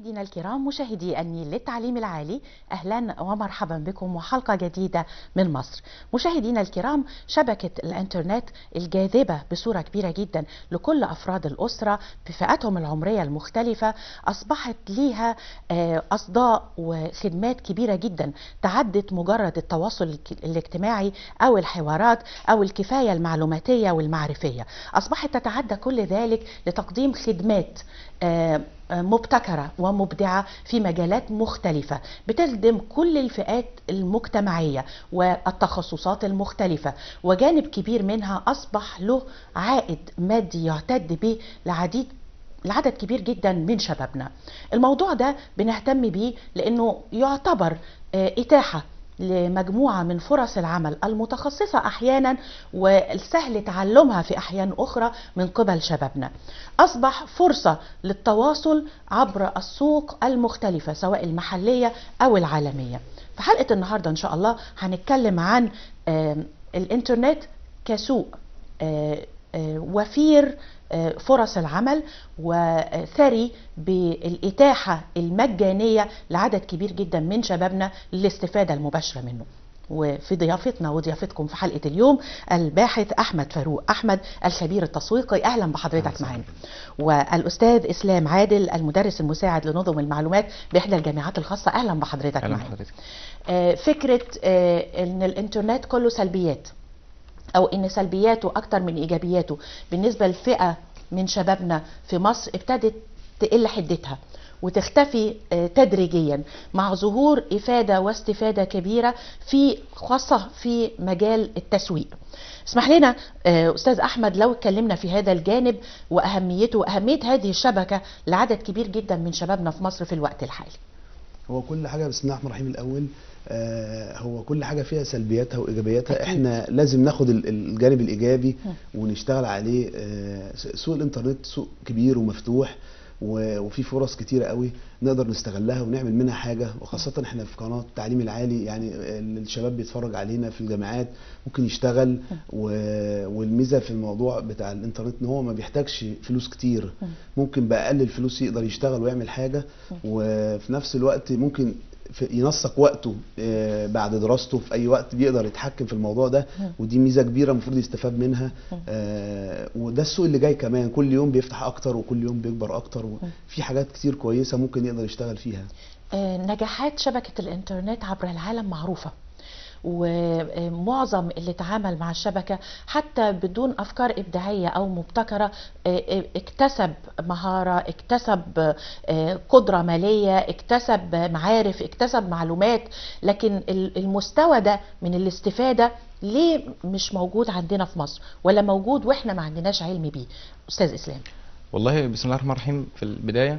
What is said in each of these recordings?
مشاهدينا الكرام مشاهدي النيل للتعليم العالي اهلا ومرحبا بكم وحلقه جديده من مصر. مشاهدينا الكرام شبكه الانترنت الجاذبه بصوره كبيره جدا لكل افراد الاسره بفئاتهم العمريه المختلفه اصبحت ليها آه، اصداء وخدمات كبيره جدا تعدت مجرد التواصل الك- الاجتماعي او الحوارات او الكفايه المعلوماتيه والمعرفيه. اصبحت تتعدى كل ذلك لتقديم خدمات آه، مبتكرة ومبدعة في مجالات مختلفة بتخدم كل الفئات المجتمعية والتخصصات المختلفة وجانب كبير منها أصبح له عائد مادي يعتد به لعديد لعدد كبير جدا من شبابنا الموضوع ده بنهتم بيه لأنه يعتبر آه، إتاحة لمجموعة من فرص العمل المتخصصة أحيانا والسهل تعلمها في أحيان أخرى من قبل شبابنا أصبح فرصة للتواصل عبر السوق المختلفة سواء المحلية أو العالمية في حلقة النهاردة إن شاء الله هنتكلم عن آم، الإنترنت كسوق آه، آه، وفير آه، فرص العمل وثري بالإتاحة المجانية لعدد كبير جدا من شبابنا للاستفادة المباشرة منه وفي ضيافتنا وضيافتكم في حلقة اليوم الباحث أحمد فاروق أحمد الخبير التسويقي أهلا بحضرتك معانا والأستاذ إسلام عادل المدرس المساعد لنظم المعلومات بإحدى الجامعات الخاصة أهلا بحضرتك اهلا معانا بحضرتك آه، فكرة آه، ان الانترنت كله سلبيات او ان سلبياته اكتر من ايجابياته بالنسبة لفئة من شبابنا في مصر ابتدت تقل حدتها وتختفي آه، تدريجيا مع ظهور افاده واستفاده كبيره في خاصه في مجال التسويق. اسمح لنا آه، استاذ احمد لو اتكلمنا في هذا الجانب واهميته واهميه هذه الشبكه لعدد كبير جدا من شبابنا في مصر في الوقت الحالي. هو كل حاجه بسم الله الرحمن الرحيم الاول آه هو كل حاجه فيها سلبياتها وايجابياتها أكيد. احنا لازم ناخد ال- الجانب الايجابي ونشتغل عليه آه سوق الانترنت سوق كبير ومفتوح و- وفي فرص كتيره قوي نقدر نستغلها ونعمل منها حاجه وخاصه احنا في قناه التعليم العالي يعني الشباب بيتفرج علينا في الجامعات ممكن يشتغل و- والميزه في الموضوع بتاع الانترنت ان هو ما بيحتاجش فلوس كتير ممكن باقل الفلوس يقدر يشتغل ويعمل حاجه وفي نفس الوقت ممكن في- ينسق وقته آه، بعد دراسته في اي وقت بيقدر يتحكم في الموضوع ده ودي ميزه كبيره المفروض يستفاد منها آه، وده السوق اللي جاي كمان كل يوم بيفتح اكتر وكل يوم بيكبر اكتر وفي حاجات كتير كويسه ممكن يقدر يشتغل فيها آه، نجاحات شبكة الإنترنت عبر العالم معروفة ومعظم اللي تعامل مع الشبكة حتى بدون أفكار إبداعية أو مبتكرة آه، آه، اكتسب مهارة اكتسب آه، قدرة مالية اكتسب معارف اكتسب معلومات لكن ال- المستوى ده من الاستفادة ليه مش موجود عندنا في مصر ولا موجود واحنا ما عندناش علم بيه أستاذ إسلام والله بسم الله الرحمن الرحيم في البدايه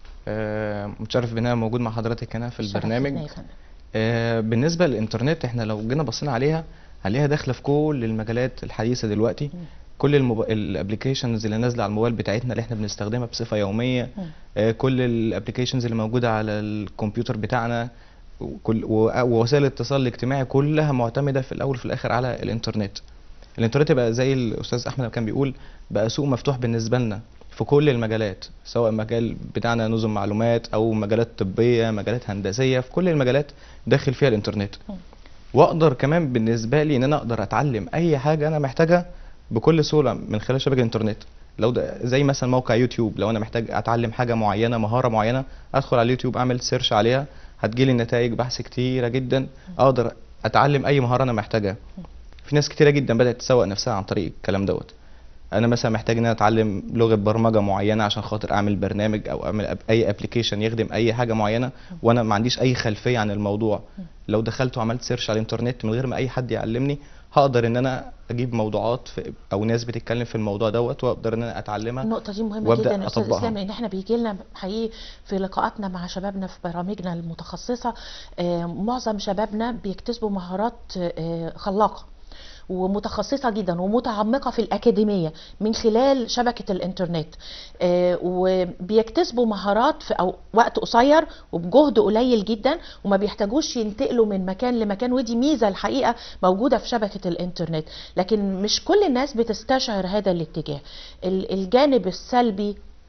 آه، متشرف بان انا موجود مع حضرتك هنا في البرنامج شرفتنا يا فندم. آه، بالنسبه للانترنت احنا لو جينا بصينا عليها هنلاقيها داخله في كل المجالات الحديثه دلوقتي كل الابلكيشنز اللي نازله على الموبايل بتاعتنا اللي احنا بنستخدمها بصفه يوميه آه، كل الابلكيشنز اللي موجوده على الكمبيوتر بتاعنا وكل و- ووسائل الاتصال الاجتماعي كلها معتمده في الاول وفي الاخر على الانترنت الانترنت بقى زي الاستاذ احمد كان بيقول بقى سوق مفتوح بالنسبه لنا في كل المجالات سواء مجال بتاعنا نظم معلومات او مجالات طبيه مجالات هندسيه في كل المجالات داخل فيها الانترنت واقدر كمان بالنسبه لي ان انا اقدر اتعلم اي حاجه انا محتاجها بكل سهوله من خلال شبكه الانترنت لو ده زي مثلا موقع يوتيوب لو انا محتاج اتعلم حاجه معينه مهاره معينه ادخل على اليوتيوب اعمل سيرش عليها هتجيلي نتائج بحث كتيره جدا اقدر اتعلم اي مهاره انا محتاجها في ناس كتيره جدا بدات تسوق نفسها عن طريق الكلام دوت انا مثلا محتاج ان انا اتعلم لغه برمجه معينه عشان خاطر اعمل برنامج او اعمل أب- اي ابلكيشن يخدم اي حاجه معينه وانا ما عنديش اي خلفيه عن الموضوع لو دخلت وعملت سيرش على الانترنت من غير ما اي حد يعلمني هقدر ان انا اجيب موضوعات في او ناس بتتكلم في الموضوع دوت واقدر ان انا اتعلمها النقطة دي مهمة وأبدأ جدا يا أستاذ أطبقها. إسلام لأن إحنا بيجي لنا حقيقي في لقاءاتنا مع شبابنا في برامجنا المتخصصة آه، معظم شبابنا بيكتسبوا مهارات آه، خلاقة ومتخصصة جدا ومتعمقة في الأكاديمية من خلال شبكة الإنترنت آه، وبيكتسبوا مهارات في أو وقت قصير وبجهد قليل جدا وما بيحتاجوش ينتقلوا من مكان لمكان ودي ميزة الحقيقة موجودة في شبكة الإنترنت لكن مش كل الناس بتستشعر هذا الاتجاه ال- الجانب السلبي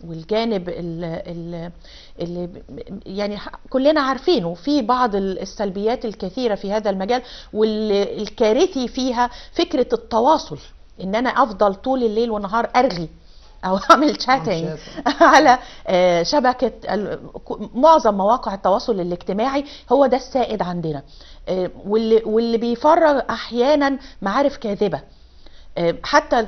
والجانب اللي, اللي يعني ح- كلنا عارفينه في بعض ال- السلبيات الكثيره في هذا المجال والكارثي فيها فكره التواصل ان انا افضل طول الليل والنهار ارغي او اعمل شاتنج شات. على آه، شبكه ال- ك- معظم مواقع التواصل الاجتماعي هو ده السائد عندنا آه، واللي واللي بيفرغ احيانا معارف كاذبه آه، حتى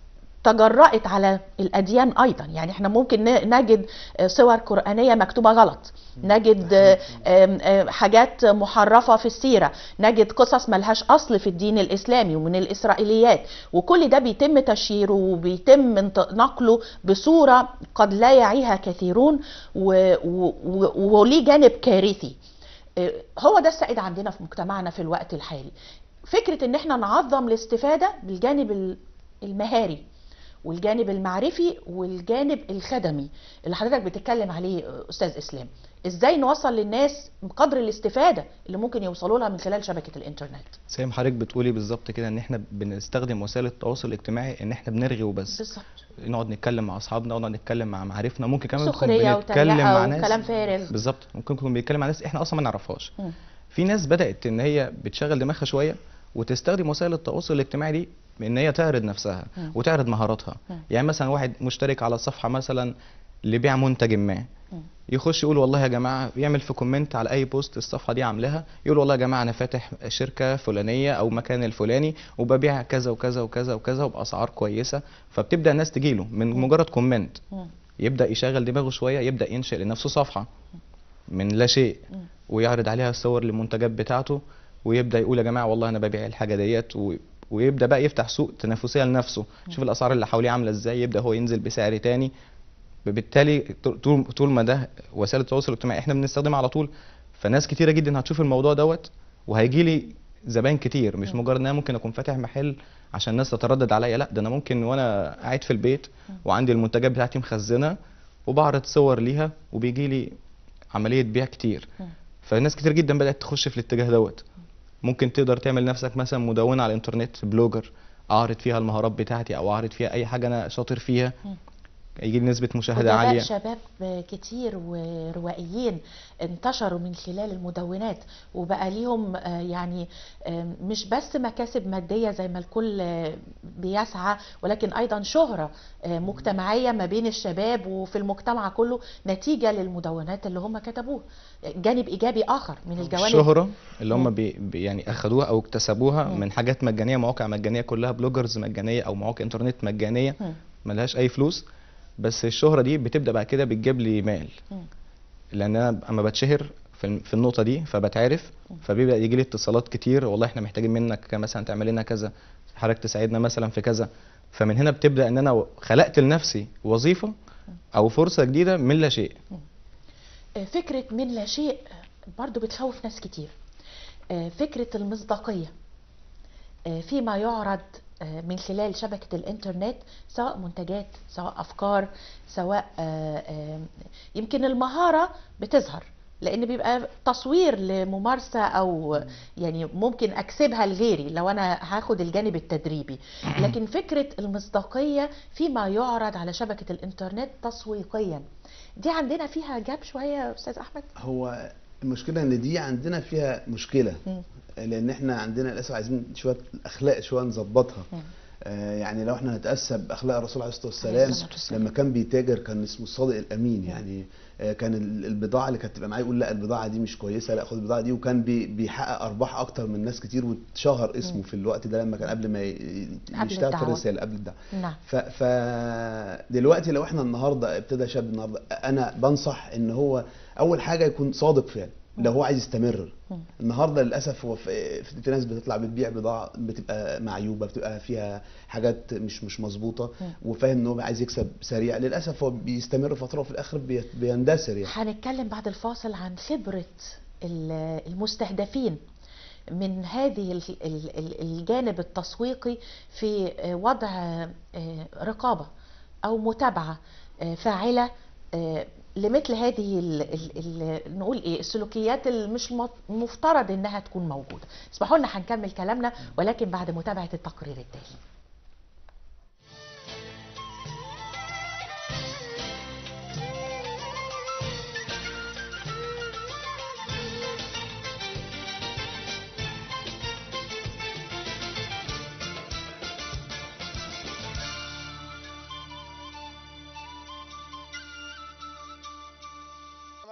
تجرأت على الأديان أيضا يعني احنا ممكن ن- نجد آه، صور قرآنية مكتوبة غلط نجد آه، آم، آه، حاجات محرفة في السيرة نجد قصص ملهاش أصل في الدين الإسلامي ومن الإسرائيليات وكل ده بيتم تشهيره وبيتم انت- نقله بصورة قد لا يعيها كثيرون و- و- و- وليه جانب كارثي آه، هو ده السائد عندنا في مجتمعنا في الوقت الحالي فكرة ان احنا نعظم الاستفادة بالجانب ال- المهاري والجانب المعرفي والجانب الخدمي اللي حضرتك بتتكلم عليه آه، استاذ اسلام ازاي نوصل للناس قدر الاستفادة اللي ممكن يوصلوا لها من خلال شبكة الانترنت زي ما حضرتك بتقولي بالظبط كده ان احنا بنستخدم وسائل التواصل الاجتماعي ان احنا بنرغي وبس بالظبط نقعد نتكلم مع اصحابنا ونقعد نتكلم مع معارفنا ممكن كمان نكون سخرية بنتكلم مع وتريقة ناس وكلام فارغ بالظبط ممكن نكون بيتكلم مع ناس احنا اصلا ما نعرفهاش مم. في ناس بدات ان هي بتشغل دماغها شويه وتستخدم وسائل التواصل الاجتماعي دي ان هي تعرض نفسها مم. وتعرض مهاراتها مم. يعني مثلا واحد مشترك على صفحه مثلا لبيع منتج ما مم. يخش يقول والله يا جماعه يعمل في كومنت على اي بوست الصفحه دي عاملاها يقول والله يا جماعه انا فاتح شركه فلانيه او مكان الفلاني وببيع كذا وكذا وكذا وكذا وباسعار كويسه فبتبدا الناس تجيله من مجرد كومنت مم. يبدا يشغل دماغه شويه يبدا ينشئ لنفسه صفحه من لا شيء مم. ويعرض عليها الصور للمنتجات بتاعته ويبدا يقول يا جماعه والله انا ببيع الحاجه ديت و... ويبدا بقى يفتح سوق تنافسيه لنفسه شوف الاسعار اللي حواليه عامله ازاي يبدا هو ينزل بسعر تاني بالتالي طول طول ما ده وسائل التواصل الاجتماعي احنا بنستخدمها على طول فناس كتيره جدا هتشوف الموضوع دوت وهيجي لي زباين كتير مش مجرد ان انا ممكن اكون فاتح محل عشان الناس تتردد عليا لا ده انا ممكن وانا قاعد في البيت وعندي المنتجات بتاعتي مخزنه وبعرض صور ليها وبيجي لي عمليه بيع كتير مم. فناس كتير جدا بدات تخش في الاتجاه دوت ممكن تقدر تعمل نفسك مثلا مدونه على الانترنت بلوجر اعرض فيها المهارات بتاعتي او اعرض فيها اي حاجه انا شاطر فيها مم. يجي لي نسبه مشاهده أدباء عاليه شباب كتير وروائيين انتشروا من خلال المدونات وبقى ليهم آه، يعني آه، مش بس مكاسب مادية زي ما الكل آه، بيسعى ولكن أيضا شهرة آه، مجتمعية ما بين الشباب وفي المجتمع كله نتيجة للمدونات اللي هم كتبوها جانب إيجابي آخر من الجوانب الشهرة اللي مم. هم بي بي- يعني اخدوها او اكتسبوها مم. من حاجات مجانيه مواقع مجانيه كلها بلوجرز مجانيه او مواقع انترنت مجانيه مم. ملهاش اي فلوس بس الشهره دي بتبدا بعد كده بتجيب لي مال مم. لان انا اما بتشهر في الم- في النقطه دي فبتعرف فبيبدا يجي لي اتصالات كتير والله احنا محتاجين منك مثلا تعمل لنا كذا حضرتك تساعدنا مثلا في كذا فمن هنا بتبدا ان انا خلقت لنفسي وظيفه او فرصه جديده من لا شيء آه، فكرة من لا شيء برضو بتخوف ناس كتير آه، فكرة المصداقية آه، فيما يعرض آه، من خلال شبكة الإنترنت سواء منتجات سواء أفكار سواء آه، آه، يمكن المهارة بتظهر لأن بيبقى تصوير لممارسة أو يعني ممكن أكسبها لغيري لو أنا هاخد الجانب التدريبي لكن فكرة المصداقية فيما يعرض على شبكة الإنترنت تسويقيا دي عندنا فيها جاب شوية يا أستاذ أحمد هو المشكله ان دي عندنا فيها مشكله مم. لان احنا عندنا للاسف عايزين شويه الاخلاق شويه نظبطها مم. آه، يعني لو احنا نتاسى باخلاق الرسول عليه الصلاه عليه والسلام الصلاة والسلام. لما كان بيتاجر كان اسمه الصادق الامين يعني آه، كان ال- البضاعه اللي كانت تبقى معاه يقول لا البضاعه دي مش كويسه لا خد البضاعه دي وكان بي- بيحقق ارباح اكتر من ناس كتير واتشهر اسمه في الوقت ده لما كان قبل ما ي- قبل يشتغل في الدعوة. الرساله قبل الدعوه نعم ف... ف دلوقتي لو احنا النهارده ابتدى شاب النهارده انا بنصح ان هو اول حاجه يكون صادق فعلا لو هو عايز يستمر مم. النهارده للاسف هو في, في في ناس بتطلع بتبيع بضاعه بتبقى معيوبه بتبقى فيها حاجات مش مش مظبوطه مم. وفاهم ان هو عايز يكسب سريع للاسف هو بيستمر فتره وفي الاخر بي- بيندثر يعني هنتكلم بعد الفاصل عن خبرة ال- المستهدفين من هذه ال- ال- ال- الجانب التسويقي في وضع آه، رقابة أو متابعة آه، فاعلة آه، لمثل هذه ال ال ال نقول ايه السلوكيات اللي مش مط- مفترض انها تكون موجوده اسمحوا لنا هنكمل كلامنا ولكن بعد متابعه التقرير التالي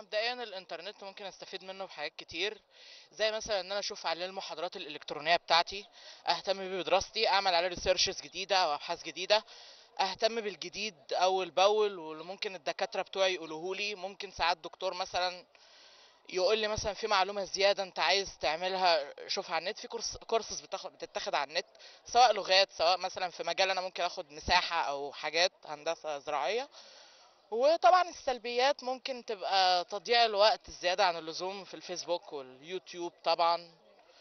مبدئيا الانترنت ممكن استفيد منه بحاجات كتير زي مثلا ان انا اشوف عليه المحاضرات الالكترونيه بتاعتي اهتم بيه بدراستي اعمل عليه ريسيرشز جديده او ابحاث جديده اهتم بالجديد اول باول واللي ممكن الدكاتره بتوعي يقولوهولي ممكن ساعات دكتور مثلا يقول لي مثلا في معلومه زياده انت عايز تعملها شوفها على النت في كورس كورسز بتاخد بتتاخد على النت سواء لغات سواء مثلا في مجال انا ممكن اخد مساحه او حاجات هندسه زراعيه وطبعا السلبيات ممكن تبقى تضييع الوقت الزياده عن اللزوم في الفيسبوك واليوتيوب طبعا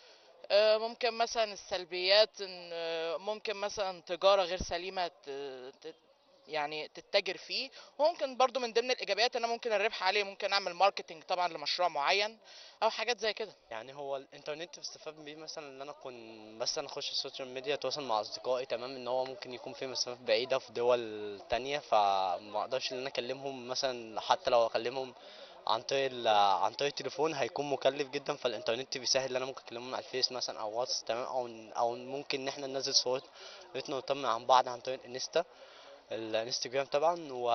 آه، ممكن مثلا السلبيات ان آه، ممكن مثلا تجاره غير سليمه ت- ت- يعني تتجر فيه وممكن برضو من ضمن الايجابيات ان انا ممكن الربح عليه ممكن اعمل ماركتنج طبعا لمشروع معين او حاجات زي كده يعني هو الانترنت بستفاد بيه مثلا ان انا اكون مثلا اخش السوشيال ميديا اتواصل مع اصدقائي تمام ان هو ممكن يكون في مسافات بعيده في دول تانية فما اقدرش ان انا اكلمهم مثلا حتى لو اكلمهم عن طريق ال- عن طريق التليفون هيكون مكلف جدا فالانترنت بيسهل ان انا ممكن اكلمهم على الفيس مثلا او واتس تمام او او ممكن ان احنا ننزل صورتنا ونطمن عن بعض عن طريق الانستا الانستجرام طبعا و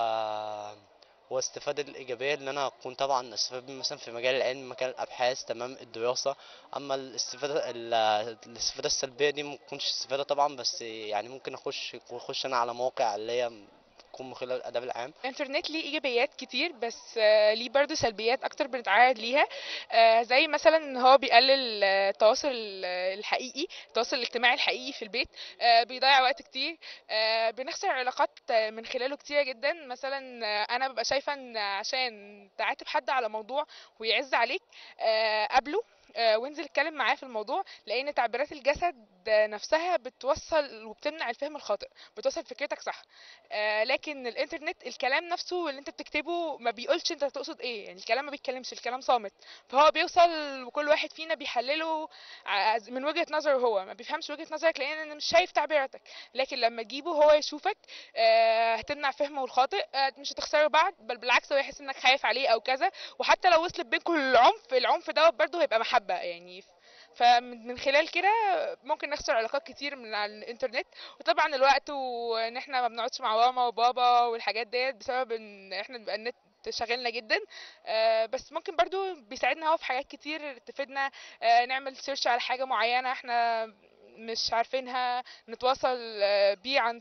والاستفادة الإيجابية إن أنا أكون طبعا أستفاد بيه مثلا في مجال العلم مجال الأبحاث تمام الدراسة أما الاستفادة ال- الاستفادة السلبية دي متكونش استفادة طبعا بس يعني ممكن أخش أخش أنا على مواقع اللي هي تكون من خلال الآداب العام الانترنت ليه ايجابيات كتير بس آه، ليه برضه سلبيات اكتر بنتعرض ليها آه، زي مثلا ان هو بيقلل آه، التواصل آه، الحقيقي التواصل الاجتماعي الحقيقي في البيت آه، بيضيع وقت كتير آه، بنخسر علاقات آه، من خلاله كتير جدا مثلا آه، انا ببقى شايفه ان عشان تعاتب حد على موضوع ويعز عليك آه، قابله آه، وانزل اتكلم معاه في الموضوع لان تعبيرات الجسد آه، نفسها بتوصل وبتمنع الفهم الخاطئ بتوصل فكرتك صح آه، لكن الانترنت الكلام نفسه اللي انت بتكتبه ما بيقولش انت تقصد ايه يعني الكلام ما بيتكلمش الكلام صامت فهو بيوصل وكل واحد فينا بيحلله ع- من وجهة نظره هو ما بيفهمش وجهة نظرك لان انا مش شايف تعبيراتك لكن لما تجيبه هو يشوفك آه، هتمنع فهمه الخاطئ آه، مش هتخسره بعد بل بالعكس هو يحس انك خايف عليه او كذا وحتى لو وصلت بينكم العنف العنف دوت برضه هيبقى محبة يعني فمن من خلال كده ممكن نخسر علاقات كتير من على الانترنت وطبعا الوقت وان احنا ما بنقعدش مع ماما وبابا والحاجات ديت بسبب ان احنا بيبقى النت شاغلنا جدا آه، بس ممكن برضو بيساعدنا هو في حاجات كتير تفيدنا آه، نعمل سيرش على حاجة معينة احنا مش عارفينها نتواصل آه، بيه عن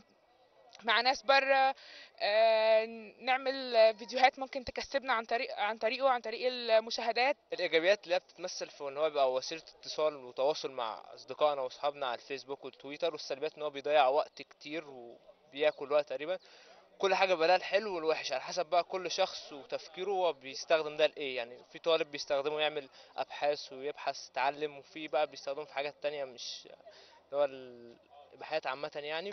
مع ناس بره آه، نعمل آه، فيديوهات ممكن تكسبنا عن طريق عن طريقه عن طريق المشاهدات الايجابيات اللي هي بتتمثل في ان هو يبقى وسيله اتصال وتواصل مع اصدقائنا واصحابنا على الفيسبوك والتويتر والسلبيات ان هو بيضيع وقت كتير وبياكل وقت تقريبا كل حاجه بقى لها الحلو والوحش على حسب بقى كل شخص وتفكيره هو بيستخدم ده لايه يعني في طالب بيستخدمه يعمل ابحاث ويبحث يتعلم وفي بقى بيستخدمه في حاجات تانية مش اللي هو الابحاثات عامه يعني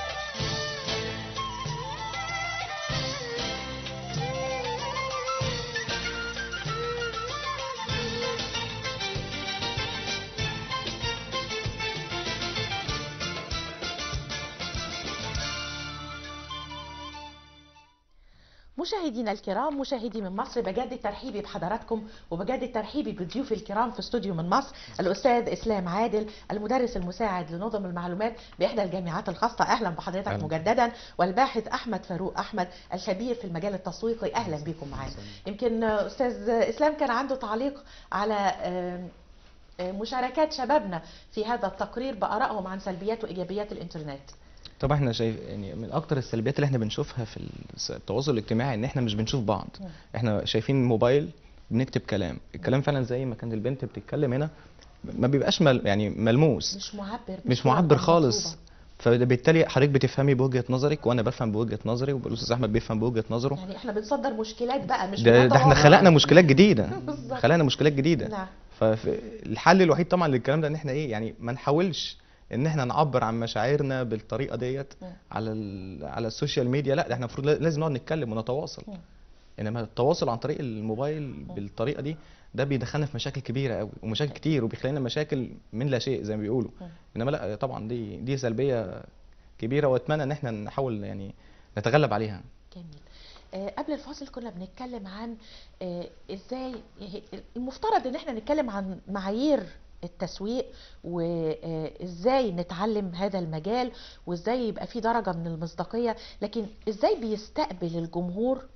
مشاهدينا الكرام مشاهدي من مصر بجدد ترحيبي بحضراتكم وبجدد ترحيبي بضيوفي الكرام في استوديو من مصر الاستاذ اسلام عادل المدرس المساعد لنظم المعلومات باحدى الجامعات الخاصه اهلا بحضرتك أهلا. مجددا والباحث احمد فاروق احمد الخبير في المجال التسويقي اهلا بكم معانا يمكن آه، استاذ اسلام كان عنده تعليق على آم، آه، مشاركات شبابنا في هذا التقرير بارائهم عن سلبيات وايجابيات الانترنت طبعا احنا شايف يعني من اكتر السلبيات اللي احنا بنشوفها في الس- التواصل الاجتماعي ان احنا مش بنشوف بعض مم. احنا شايفين موبايل بنكتب كلام الكلام فعلا زي ما كانت البنت بتتكلم هنا ما بيبقاش مل يعني ملموس مش معبر مش بالصورة معبر المطلوبة. خالص فبالتالي حضرتك بتفهمي بوجهة نظرك وانا بفهم بوجهة نظري والاستاذ احمد بيفهم بوجهة نظره يعني احنا بنصدر مشكلات بقى مش ده, ده احنا بنتواصل. خلقنا مشكلات جديدة بالظبط. خلقنا مشكلات جديدة نعم فالحل الوحيد طبعا للكلام ده ان احنا ايه يعني ما نحاولش ان احنا نعبر عن مشاعرنا بالطريقه ديت مم. على ال- على السوشيال ميديا لا ده احنا المفروض لازم نقعد نتكلم ونتواصل مم. انما التواصل عن طريق الموبايل بالطريقه دي ده بيدخلنا في مشاكل كبيره قوي ومشاكل كتير وبيخلينا مشاكل من لا شيء زي ما بيقولوا مم. انما لا طبعا دي دي سلبيه كبيره واتمنى ان احنا نحاول يعني نتغلب عليها جميل آه، قبل الفاصل كنا بنتكلم عن آه، ازاي المفترض ان احنا نتكلم عن معايير التسويق وازاي نتعلم هذا المجال وازاي يبقى في درجة من المصداقية لكن ازاي بيستقبل الجمهور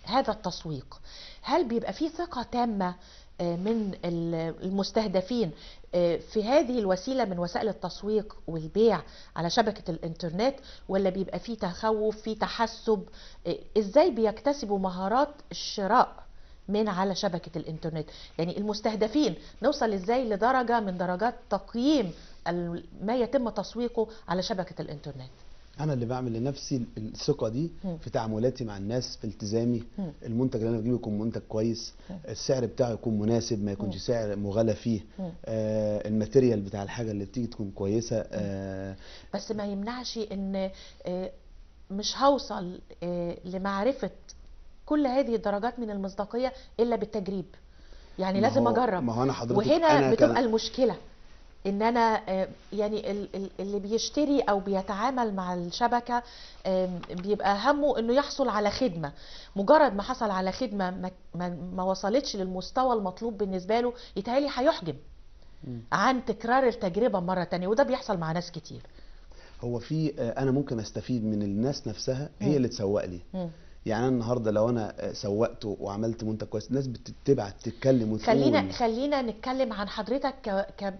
هذا التسويق هل بيبقى فيه ثقة تامة آه، من ال- المستهدفين آه، في هذه الوسيلة من وسائل التسويق والبيع على شبكة الإنترنت ولا بيبقى فيه تخوف فيه تحسب آه، إزاي بيكتسبوا مهارات الشراء من على شبكة الإنترنت يعني المستهدفين نوصل إزاي لدرجة من درجات تقييم ال- ما يتم تسويقه على شبكة الإنترنت انا اللي بعمل لنفسي الثقه دي مم. في تعاملاتي مع الناس في التزامي مم. المنتج اللي انا بجيبه يكون منتج كويس السعر بتاعه يكون مناسب ما يكونش مم. سعر مغالى فيه مم. آه الماتيريال بتاع الحاجه اللي بتيجي تكون كويسه آه بس ما يمنعش ان آه، مش هوصل آه، لمعرفة كل هذه الدرجات من المصداقية الا بالتجريب يعني ما لازم هو- اجرب ما هو انا حضرتك وهنا أنا بتبقى كان- المشكلة ان انا آه، يعني ال- ال- اللي بيشتري او بيتعامل مع الشبكة آم، بيبقى همه انه يحصل على خدمة مجرد ما حصل على خدمة ما, ما, ما وصلتش للمستوى المطلوب بالنسبة له يتهيألي هيحجم مم. عن تكرار التجربة مرة تانية وده بيحصل مع ناس كتير هو في آه انا ممكن استفيد من الناس نفسها مم. هي اللي تسوق لي مم. يعني انا النهارده لو انا آه، سوقت وعملت منتج كويس الناس بتتبع تتكلم وتقول خلينا خلينا نتكلم عن حضرتك ك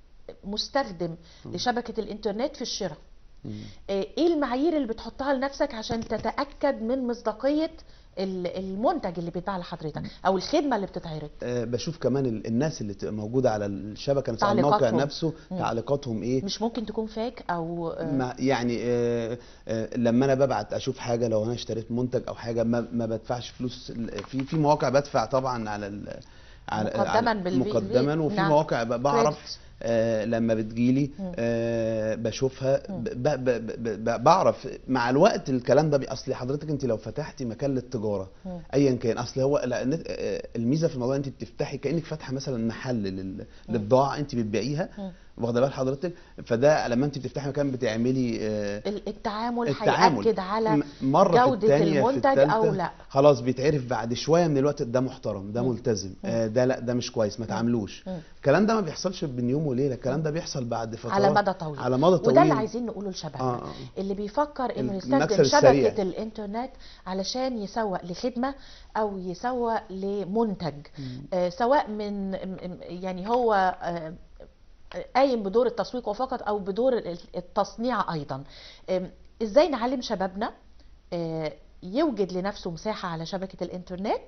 كمستخدم لشبكة الإنترنت في الشراء مم. آه، إيه المعايير اللي بتحطها لنفسك عشان تتأكد من مصداقية ال- المنتج اللي بيتباع لحضرتك أو الخدمة اللي بتتعرض آه، بشوف كمان ال- الناس اللي تبقى موجوده على الشبكه نفسها على الموقع تعليقاتهم. نفسه مم. تعليقاتهم ايه مش ممكن تكون فاك أو آه، ما يعني آه، آه، لما انا ببعت اشوف حاجه لو انا اشتريت منتج او حاجه ما, ما بدفعش فلوس ال- في في مواقع بدفع طبعا على ال على مقدماً على- بالفي- مقدما وفي نعم. مواقع ب- بعرف Credit. آه لما بتجيلي مم. آه بشوفها مم. ب ب ب ب ب بعرف مع الوقت الكلام ده بي- اصل حضرتك انت لو فتحتي مكان للتجاره مم. ايا كان اصل هو لا النت- آه، الميزه في الموضوع انت بتفتحي كانك فاتحه مثلا محل لل- للبضاعه انت بتبيعيها مم. واخده بال حضرتك فده لما انت بتفتحي مكان بتعملي آه، ال- التعامل التعامل هيأكد على م- مرة في جودة التانية في المنتج التالتة أو لا خلاص بيتعرف بعد شوية من الوقت ده محترم ده مم. ملتزم آه ده لا ده مش كويس ما تعاملوش مم. الكلام ده ما بيحصلش بين يوم وليلة الكلام ده بيحصل بعد فترات على مدى طويل على مدى طويل وده اللي عايزين نقوله لشبابنا آه، آه. اللي بيفكر انه المكسب يستخدم السريع. شبكة الانترنت علشان يسوق لخدمة او يسوق لمنتج آه سواء من م- م- يعني هو آه قايم بدور التسويق فقط او بدور ال- التصنيع ايضا آم، ازاي نعلم شبابنا آه، يوجد لنفسه مساحة على شبكة الانترنت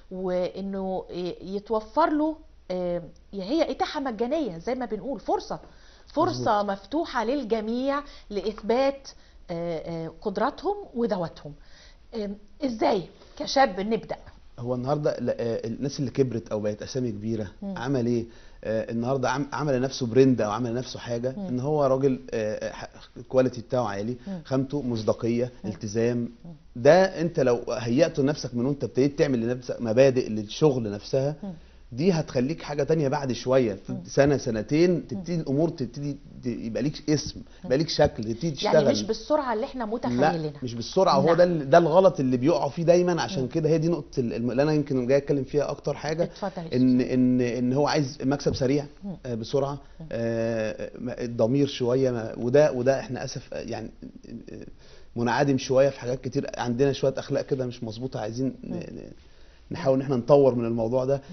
وانه ي- يتوفر له آه، هي اتاحة مجانية زي ما بنقول فرصة فرصة مفتوحة للجميع لإثبات آه، آه، قدراتهم وذواتهم آم، ازاي كشاب نبدأ هو النهارده لا، آه، الناس اللي كبرت او بقت اسامي كبيره مم. عمل ايه آه، النهارده عم- عمل لنفسه برند او عمل لنفسه حاجه مم. ان هو راجل آه، ح- الكواليتي بتاعه عالي مم. خامته مصداقيه التزام ده انت لو هيأته لنفسك من وانت ابتديت تعمل لنفسك مبادئ للشغل نفسها مم. دي هتخليك حاجه تانية بعد شويه في سنه سنتين تبتدي الامور تبتدي ت- يبقى ليك اسم يبقى ليك شكل تبتدي تشتغل يعني مش بالسرعة اللي احنا متخيلينها لا مش بالسرعه وهو نعم. ده ال- ده الغلط اللي بيقعوا فيه دايما عشان كده هي دي نقطه ال- الم- اللي انا يمكن جاي اتكلم فيها اكتر حاجه اتفضل يا ان ان ان هو عايز مكسب سريع مم. آه، بسرعه آه، ما- الضمير شويه ما- وده وده احنا اسف آه، يعني آه، منعدم شويه في حاجات كتير عندنا شويه اخلاق كده مش مظبوطه عايزين ن- ن- نحاول ان احنا نطور من الموضوع ده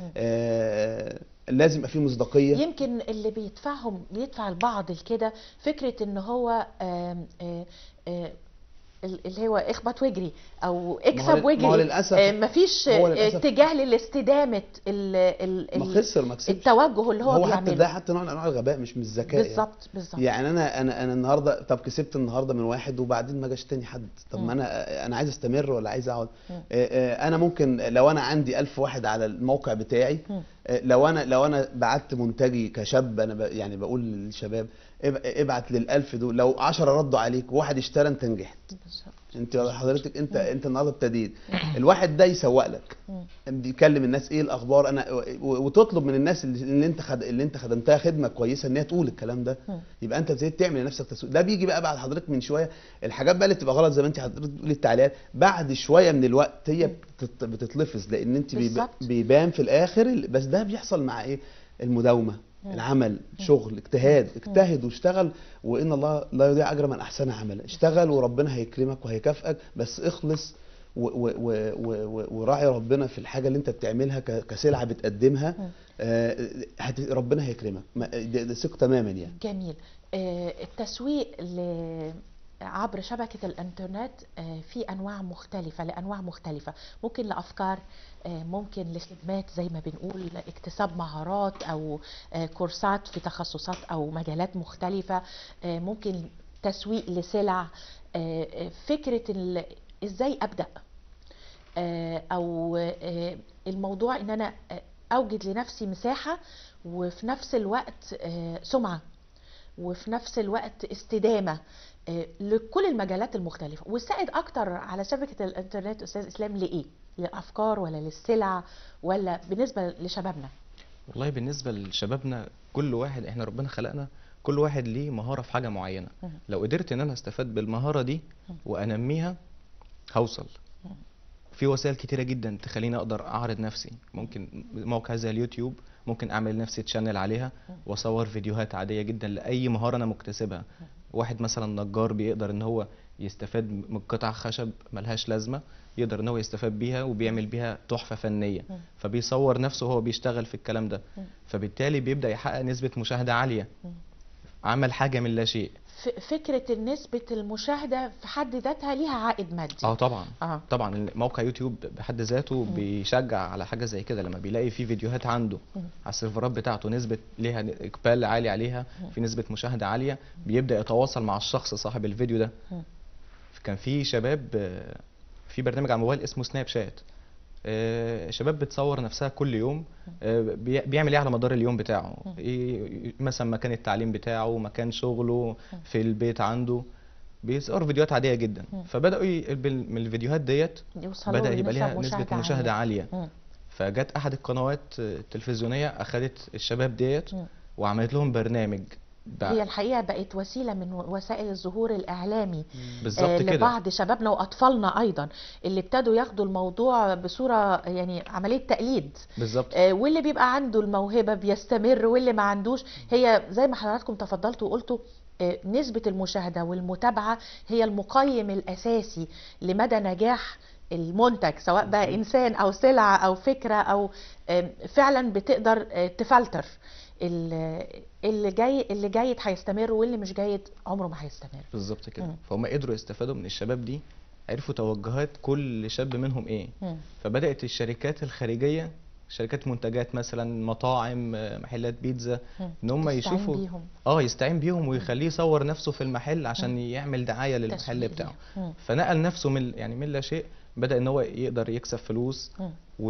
آه، لازم يبقى فيه مصداقيه يمكن اللي بيدفعهم بيدفع البعض لكده فكرة ان هو آم، آه، آه، اللي هو اخبط واجري او اكسب لل- واجري ما هو للأسف- آه، مفيش هو آه، للأسف- اتجاه لاستدامة ال- ال- ما ال- خسر ما كسبش التوجه اللي هو, هو حتى بيعمله ده حتى نوع من انواع الغباء مش من الذكاء يعني. بالظبط بالظبط يعني انا انا انا النهارده طب كسبت النهارده من واحد وبعدين ما جاش تاني حد طب مم. ما انا انا عايز استمر ولا عايز اقعد مم. آه، آه، انا ممكن لو انا عندي ألف واحد على الموقع بتاعي مم. آه، لو انا لو انا بعت منتجي كشاب انا ب- يعني بقول للشباب اب- ابعت للألف دول لو 10 ردوا عليك وواحد اشترى انت نجحت بالظبط. انت حضرتك انت انت النهارده ابتديت الواحد ده يسوق لك مم. بيكلم الناس ايه الاخبار انا و- وتطلب من الناس اللي اللي انت خد اللي انت خدمتها خدمه كويسه ان هي تقول الكلام ده مم. يبقى انت ابتديت تعمل لنفسك تسويق ده بيجي بقى بعد حضرتك من شويه الحاجات بقى اللي بتبقى غلط زي ما انت حضرتك بتقولي التعليقات بعد شويه من الوقت هي بتت- بتتلفظ لان انت بيب- بالظبط. بيبان في الاخر ال- بس ده بيحصل مع ايه المداومه العمل شغل اجتهاد اجتهد واشتغل وان الله لا يضيع اجر من احسن عملا اشتغل وربنا هيكرمك وهيكافئك بس اخلص و- و- و- و- و- وراعي ربنا في الحاجه اللي انت بتعملها ك- كسلعه بتقدمها مم. آه، هت- ربنا هيكرمك ما- ده ده ثق تماما يعني جميل آه، التسويق ل عبر شبكة الإنترنت آه، في أنواع مختلفة لأنواع مختلفة ممكن لأفكار آه، ممكن لخدمات زي ما بنقول اكتساب مهارات أو آه، كورسات في تخصصات أو مجالات مختلفة آه، ممكن تسويق لسلع آه، آه، فكرة ال- إزاي أبدأ آه، او آه، الموضوع ان انا آه، اوجد لنفسي مساحه وفي نفس الوقت آه، سمعه وفي نفس الوقت استدامه آه، لكل المجالات المختلفه والسائد اكتر على شبكه الانترنت استاذ اسلام لايه للافكار ولا للسلع ولا بالنسبه لشبابنا والله بالنسبة لشبابنا كل واحد احنا ربنا خلقنا كل واحد ليه مهارة في حاجة معينة مم. لو قدرت ان انا استفاد بالمهارة دي وانميها هوصل في وسائل كتيرة جدا تخليني اقدر اعرض نفسي ممكن موقع زي اليوتيوب ممكن اعمل لنفسي تشانل عليها واصور فيديوهات عادية جدا لاي مهارة انا مكتسبها واحد مثلا نجار بيقدر ان هو يستفاد من قطع خشب ملهاش لازمة يقدر ان هو يستفاد بيها وبيعمل بيها تحفة فنية مم. فبيصور نفسه وهو بيشتغل في الكلام ده مم. فبالتالي بيبدأ يحقق نسبة مشاهدة عالية مم. عمل حاجة من لا شيء ف- فكره نسبه المشاهده في حد ذاتها ليها عائد مادي اه طبعا اه طبعا موقع يوتيوب بحد ذاته مم. بيشجع على حاجة زي كده لما بيلاقي في فيديوهات عنده مم. على السيرفرات بتاعته نسبة ليها إقبال عالي عليها في نسبة مشاهدة عالية بيبدأ يتواصل مع الشخص صاحب الفيديو ده مم. كان في شباب آه، في برنامج على الموبايل اسمه سناب شات آه، شباب بتصور نفسها كل يوم آه، بي- بيعمل ايه على مدار اليوم بتاعه إيه مثلا مكان التعليم بتاعه مكان شغله في البيت عنده بيصور فيديوهات عادية جدا فبدأوا ي- بال- من الفيديوهات ديت يوصلوا بدأ يبقى ليها لنسب نسبة مشاهدة عالية مم. فجت أحد القنوات التلفزيونية أخدت الشباب ديت مم. وعملت لهم برنامج بع- هي الحقيقه بقت وسيله من وسائل الظهور الاعلامي بالظبط آه، كده لبعض شبابنا واطفالنا ايضا اللي ابتدوا ياخدوا الموضوع بصوره يعني عمليه تقليد بالظبط آه، واللي بيبقى عنده الموهبه بيستمر واللي ما عندوش هي زي ما حضراتكم تفضلتوا وقلتوا آه، نسبه المشاهده والمتابعه هي المقيم الاساسي لمدى نجاح المنتج سواء بقى انسان او سلعه او فكره او آه، فعلا بتقدر آه، تفلتر ال- اللي جاي اللي جيد هيستمر واللي مش جيد عمره ما هيستمر بالظبط كده مم. فهم قدروا يستفادوا من الشباب دي عرفوا توجهات كل شاب منهم ايه مم. فبدأت الشركات الخارجية شركات منتجات مثلا مطاعم آه، محلات بيتزا مم. ان هم تستعين يشوفوا بيهم. اه يستعين بيهم ويخليه يصور نفسه في المحل عشان يعمل دعاية للمحل تسويق بتاعه ليه. مم. فنقل نفسه من يعني من لا شيء بدأ ان هو يقدر يكسب فلوس مم.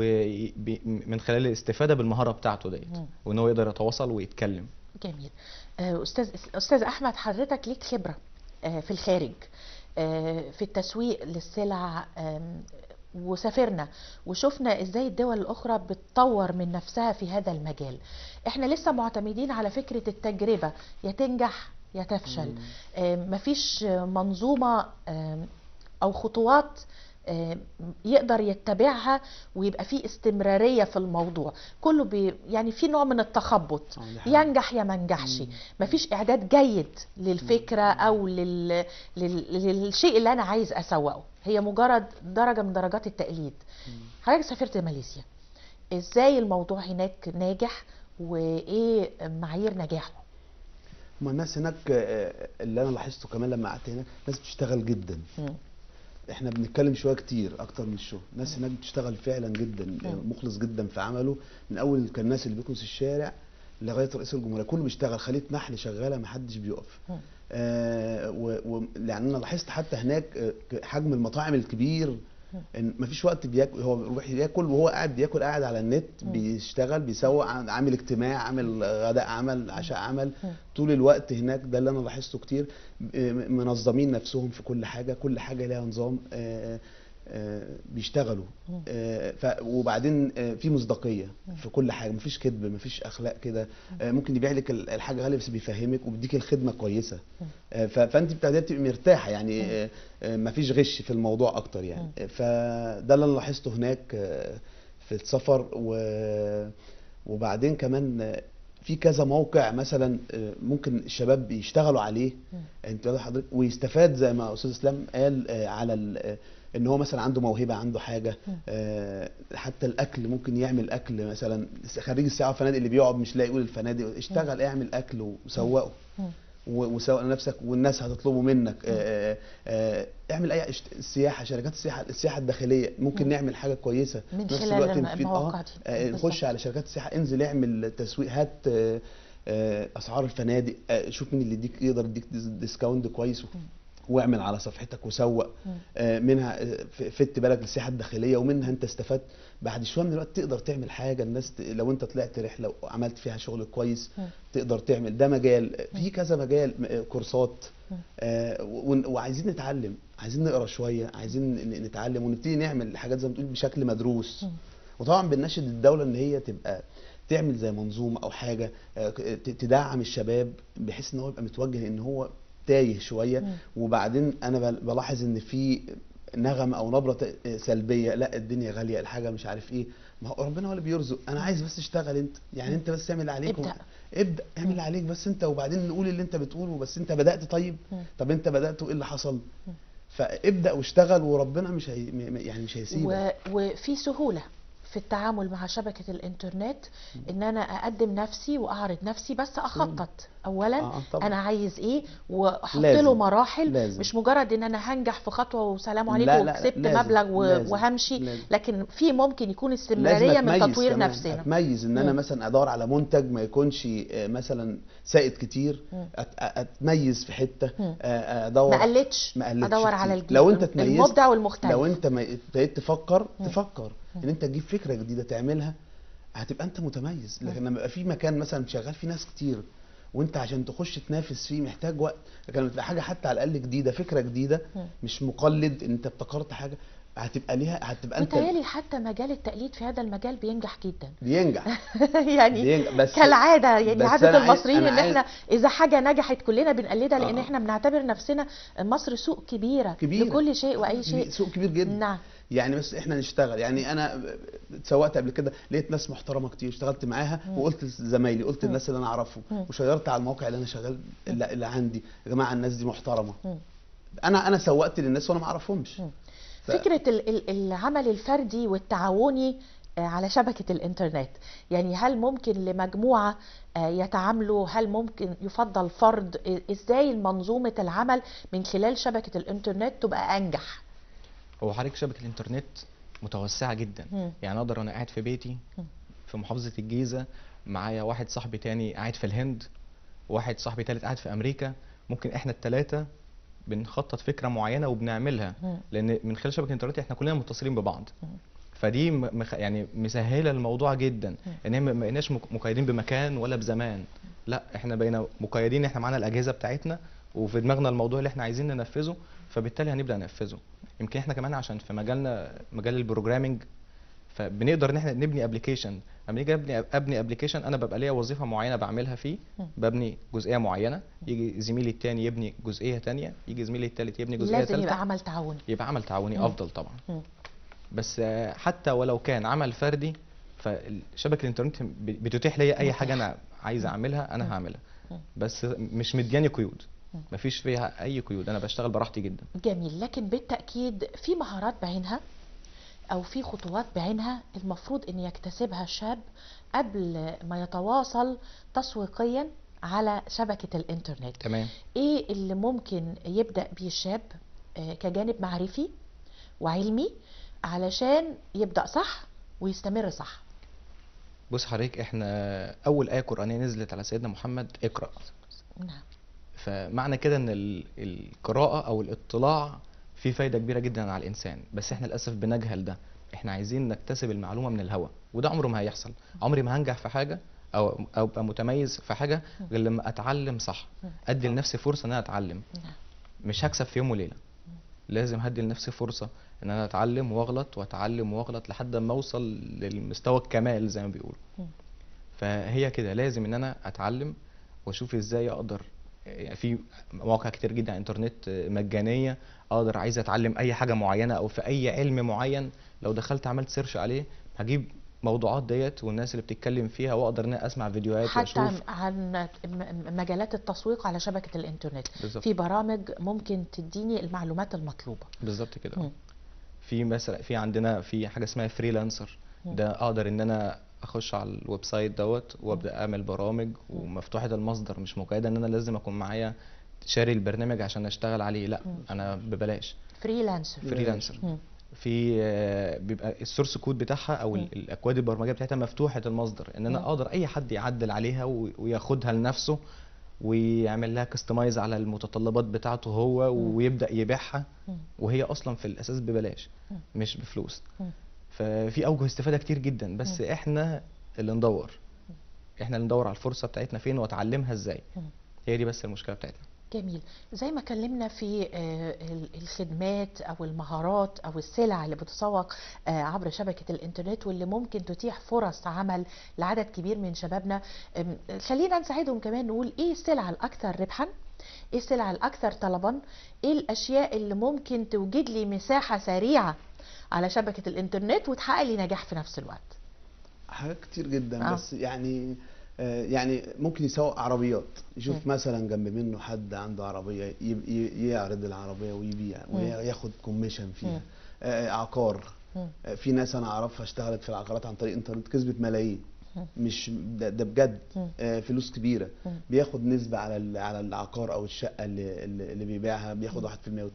ومن خلال الاستفادة بالمهارة بتاعته ديت مم. وان هو يقدر يتواصل ويتكلم جميل آه، استاذ استاذ احمد حضرتك ليك خبره آه، في الخارج آه، في التسويق للسلع آم، وسافرنا وشفنا ازاي الدول الاخرى بتطور من نفسها في هذا المجال احنا لسه معتمدين على فكره التجربه يا تنجح يا تفشل آم، مفيش منظومه آم، او خطوات آم، يقدر يتبعها ويبقى فيه استمراريه في الموضوع كله بي يعني في نوع من التخبط آه، دي حقيقة. ينجح يا ما نجحش مفيش اعداد جيد للفكره او لل... لل... للشيء اللي انا عايز اسوقه هي مجرد درجه من درجات التقليد حضرتك سافرت ماليزيا ازاي الموضوع هناك ناجح وايه معايير نجاحه هما الناس هناك آه، اللي انا لاحظته كمان لما قعدت هناك ناس بتشتغل جدا مم. احنا بنتكلم شويه كتير اكتر من الشغل الناس هناك بتشتغل فعلا جدا آه، مخلص جدا في عمله من اول كان الناس اللي بيكنس الشارع لغايه رئيس الجمهوريه كله بيشتغل خليه نحل شغاله ما حدش بيقف مم. آه و و يعني انا لاحظت حتى هناك آه، حجم المطاعم الكبير ان مفيش وقت بياكل هو بيروح ياكل وهو قاعد بياكل قاعد على النت بيشتغل بيسوق عن- عامل اجتماع عامل غداء عمل عشاء عمل طول الوقت هناك ده اللي انا لاحظته كتير آه، منظمين نفسهم في كل حاجه كل حاجه ليها نظام آه، آه، بيشتغلوا آه، ف وبعدين آه، في مصداقيه في كل حاجه مفيش كذب مفيش اخلاق كده آه، ممكن يبيع لك ال- الحاجه غاليه بس بيفهمك وبيديك الخدمه كويسه آه، ف- فانت بتبتدي تبقي مرتاحه يعني آه، آه، مفيش غش في الموضوع اكتر يعني آه، فده اللي انا لاحظته هناك آه، في السفر و وبعدين كمان آه، في كذا موقع مثلا آه، ممكن الشباب يشتغلوا عليه مم. انت واضح حضرتك ويستفاد زي ما استاذ اسلام قال آه، على ال- آه، ان هو مثلا عنده موهبه عنده حاجه مم. آه، حتى الاكل ممكن يعمل اكل مثلا خريج السياحه والفنادق اللي بيقعد مش لاقي يقول الفنادق اشتغل اعمل اكل وسوقه مم. و- وسوق لنفسك والناس هتطلبه منك آه، آه، آه، اعمل اي اشت- السياحه شركات السياحه السياحه الداخليه ممكن مم. نعمل حاجه كويسه من في نفس خلال الوقت الم- نفيد- المواقع آه، دي. آه، بالظبط. نخش على شركات السياحه انزل اعمل تسويق هات آه، آه، اسعار الفنادق آه، شوف مين اللي يديك يقدر يديك ديس- ديسكاونت كويس واعمل على صفحتك وسوق مم. آه، منها آه، ف- فدت بالك للسياحه الداخليه ومنها انت استفدت بعد شويه من الوقت تقدر تعمل حاجه الناس ت... لو انت طلعت رحله وعملت فيها شغل كويس مم. تقدر تعمل ده مجال آه، في كذا مجال م- آه، كورسات مم. آه، و- وعايزين نتعلم عايزين نقرا شويه عايزين ن- نتعلم ونبتدي نعمل حاجات زي ما بتقول بشكل مدروس مم. وطبعا بنناشد الدوله ان هي تبقى تعمل زي منظومه او حاجه آه، ت- تدعم الشباب بحيث ان هو يبقى متوجه ان هو تايه شويه مم. وبعدين انا بل- بلاحظ ان في نغمه او نبره ت- سلبيه لا الدنيا غاليه الحاجه مش عارف ايه ما هو ربنا هو اللي بيرزق انا عايز بس اشتغل انت يعني انت بس اعمل اللي عليك ابدأ. ابدا اعمل اللي عليك بس انت وبعدين نقول اللي انت بتقوله بس انت بدات طيب مم. طب انت بدات وايه اللي حصل فابدا واشتغل وربنا مش هي م- يعني مش هيسيبك و... وفي سهولة في التعامل مع شبكة الإنترنت إن أنا أقدم نفسي وأعرض نفسي بس أخطط أولا آه، طبعا. أنا عايز إيه وأحط لازم. له مراحل لازم. مش مجرد إن أنا هنجح في خطوة وسلام لا، عليكم لا، لا، وكسبت لازم، مبلغ و... لازم، وهمشي لازم. لكن في ممكن يكون لازم استمرارية من أتميز تطوير كمان، نفسنا اتميز ان انا مم. مثلا ادور على منتج ما يكونش آه، مثلا سائد كتير مم. أت- اتميز في حته مم. آه، ادور ما قلتش ما قلتش أدور كتير. على الجديد لو انت تميزت المبدع والمختلف لو انت ما ابتديت تفكر مم. تفكر ان انت تجيب فكره جديده تعملها هتبقى انت متميز لكن لما يبقى في مكان مثلا شغال فيه ناس كتير وانت عشان تخش تنافس فيه محتاج وقت لكن لما تبقى حاجه حتى على الاقل جديده فكره جديده مم. مش مقلد ان انت ابتكرت حاجه هتبقى ليها هتبقى انت متهيألي حتى مجال التقليد في هذا المجال بينجح جدا بينجح يعني بينجح بس كالعاده يعني بس عاده أنا عايز- المصريين أنا ان عايز- احنا اذا حاجه نجحت كلنا بنقلدها لان آه. احنا بنعتبر نفسنا مصر سوق كبيره كبيرة. لكل شيء واي شيء سوق كبير جدا نعم يعني بس احنا نشتغل يعني انا اتسوقت قبل كده لقيت ناس محترمه كتير اشتغلت معاها وقلت لزمايلي قلت للناس اللي انا اعرفهم مم. وشيرت على الموقع اللي انا شغال اللي, اللي عندي يا جماعه الناس دي محترمه مم. انا انا سوقت للناس وانا ما اعرفهمش مم. ف- فكره ال- ال- العمل الفردي والتعاوني آه، على شبكه الانترنت يعني هل ممكن لمجموعه آه، يتعاملوا هل ممكن يفضل فرد آه، ازاي منظومه العمل من خلال شبكه الانترنت تبقى انجح هو حضرتك شبكه الانترنت متوسعه جدا مم. يعني اقدر وانا قاعد في بيتي مم. في محافظه الجيزه معايا واحد صاحبي تاني قاعد في الهند واحد صاحبي تالت قاعد في امريكا ممكن احنا التلاته بنخطط فكره معينه وبنعملها مم. لان من خلال شبكه الانترنت احنا كلنا متصلين ببعض مم. فدي م- مخ... يعني مسهله الموضوع جدا ان هي ما بقيناش مك- مقيدين بمكان ولا بزمان لا احنا بقينا مقيدين احنا معانا الاجهزه بتاعتنا وفي دماغنا الموضوع اللي احنا عايزين ننفذه فبالتالي هنبدا ننفذه يمكن احنا كمان عشان في مجالنا مجال البروجرامينج فبنقدر ان احنا نبني ابلكيشن لما نيجي ابني ابني ابلكيشن انا ببقى ليا وظيفه معينه بعملها فيه مم. ببني جزئيه معينه يجي زميلي التاني يبني جزئيه تانية يجي زميلي التالت يبني جزئيه لازم تالتة يبقى عمل تعاوني يبقى عمل تعاوني مم. افضل طبعا مم. بس آه، حتى ولو كان عمل فردي فشبكه الانترنت ب- بتتيح لي اي حاجه انا عايز اعملها انا هعملها مم. بس مش مدياني قيود مم. مفيش فيها اي قيود انا بشتغل براحتي جدا جميل لكن بالتأكيد في مهارات بعينها أو في خطوات بعينها المفروض أن يكتسبها الشاب قبل ما يتواصل تسويقيا على شبكة الإنترنت تمام إيه اللي ممكن يبدأ بيه الشاب آه، كجانب معرفي وعلمي علشان يبدأ صح ويستمر صح بص حضرتك احنا اول ايه قرانيه نزلت على سيدنا محمد اقرا نعم فمعنى كده ان ال- القراءه او الاطلاع فيه فايده كبيره جدا على الانسان بس احنا للاسف بنجهل ده احنا عايزين نكتسب المعلومه من الهوى وده عمره ما هيحصل عمري ما هنجح في حاجه او او ابقى متميز في حاجه غير لما اتعلم صح ادي لنفسي فرصه ان انا اتعلم نعم مش هكسب في يوم وليله لازم هدي لنفسي فرصه ان انا اتعلم واغلط واتعلم واغلط لحد ما اوصل للمستوى الكمال زي ما بيقولوا مم. فهي كده لازم ان انا اتعلم واشوف ازاي اقدر يعني في مواقع كتير جدا على الانترنت مجانيه اقدر عايز اتعلم اي حاجه معينه او في اي علم معين لو دخلت عملت سيرش عليه هجيب الموضوعات ديت والناس اللي بتتكلم فيها واقدر ان انا اسمع فيديوهات حتى واشوف عن م- م- مجالات التسويق على شبكة الإنترنت بالظبط في برامج ممكن تديني المعلومات المطلوبة بالظبط كده مم. في مثلا في عندنا في حاجه اسمها فريلانسر مم. ده اقدر ان انا اخش على الويب سايت دوت وابدا اعمل برامج ومفتوحه المصدر مش مقيده ان انا لازم اكون معايا شاري البرنامج عشان اشتغل عليه لا مم. انا ببلاش فريلانسر فريلانسر مم. في آه، بيبقى السورس كود بتاعها او مم. ال- الاكواد البرمجيه بتاعتها مفتوحه المصدر ان انا مم. اقدر اي حد يعدل عليها و- وياخدها لنفسه ويعمل لها كستمايز على المتطلبات بتاعته هو مم. ويبدا يبيعها مم. وهي اصلا في الاساس ببلاش مم. مش بفلوس مم. ففي اوجه استفاده كتير جدا بس مم. احنا اللي ندور احنا اللي ندور على الفرصه بتاعتنا فين واتعلمها ازاي مم. هي دي بس المشكله بتاعتنا جميل زي ما اتكلمنا في آه، ال- الخدمات او المهارات او السلع اللي بتسوق آه، عبر شبكة الانترنت واللي ممكن تتيح فرص عمل لعدد كبير من شبابنا أم، خلينا نساعدهم كمان نقول ايه السلع الاكثر ربحا ايه السلع الاكثر طلبا ايه الاشياء اللي ممكن توجد لي مساحة سريعة على شبكة الانترنت وتحقق لي نجاح في نفس الوقت حاجات كتير جدا آه. بس يعني آه، يعني ممكن يسوق عربيات يشوف مم. مثلا جنب منه حد عنده عربية يب- ي- يعرض العربية ويبيع مم. وياخد كوميشن مم. فيها آه، عقار مم. آه، في ناس انا اعرفها اشتغلت في العقارات عن طريق انترنت كسبت ملايين مم. مش ده, ده بجد مم. آه، فلوس كبيره مم. بياخد نسبه على ال- على العقار او الشقه اللي اللي اللي بيبيعها بياخد 1%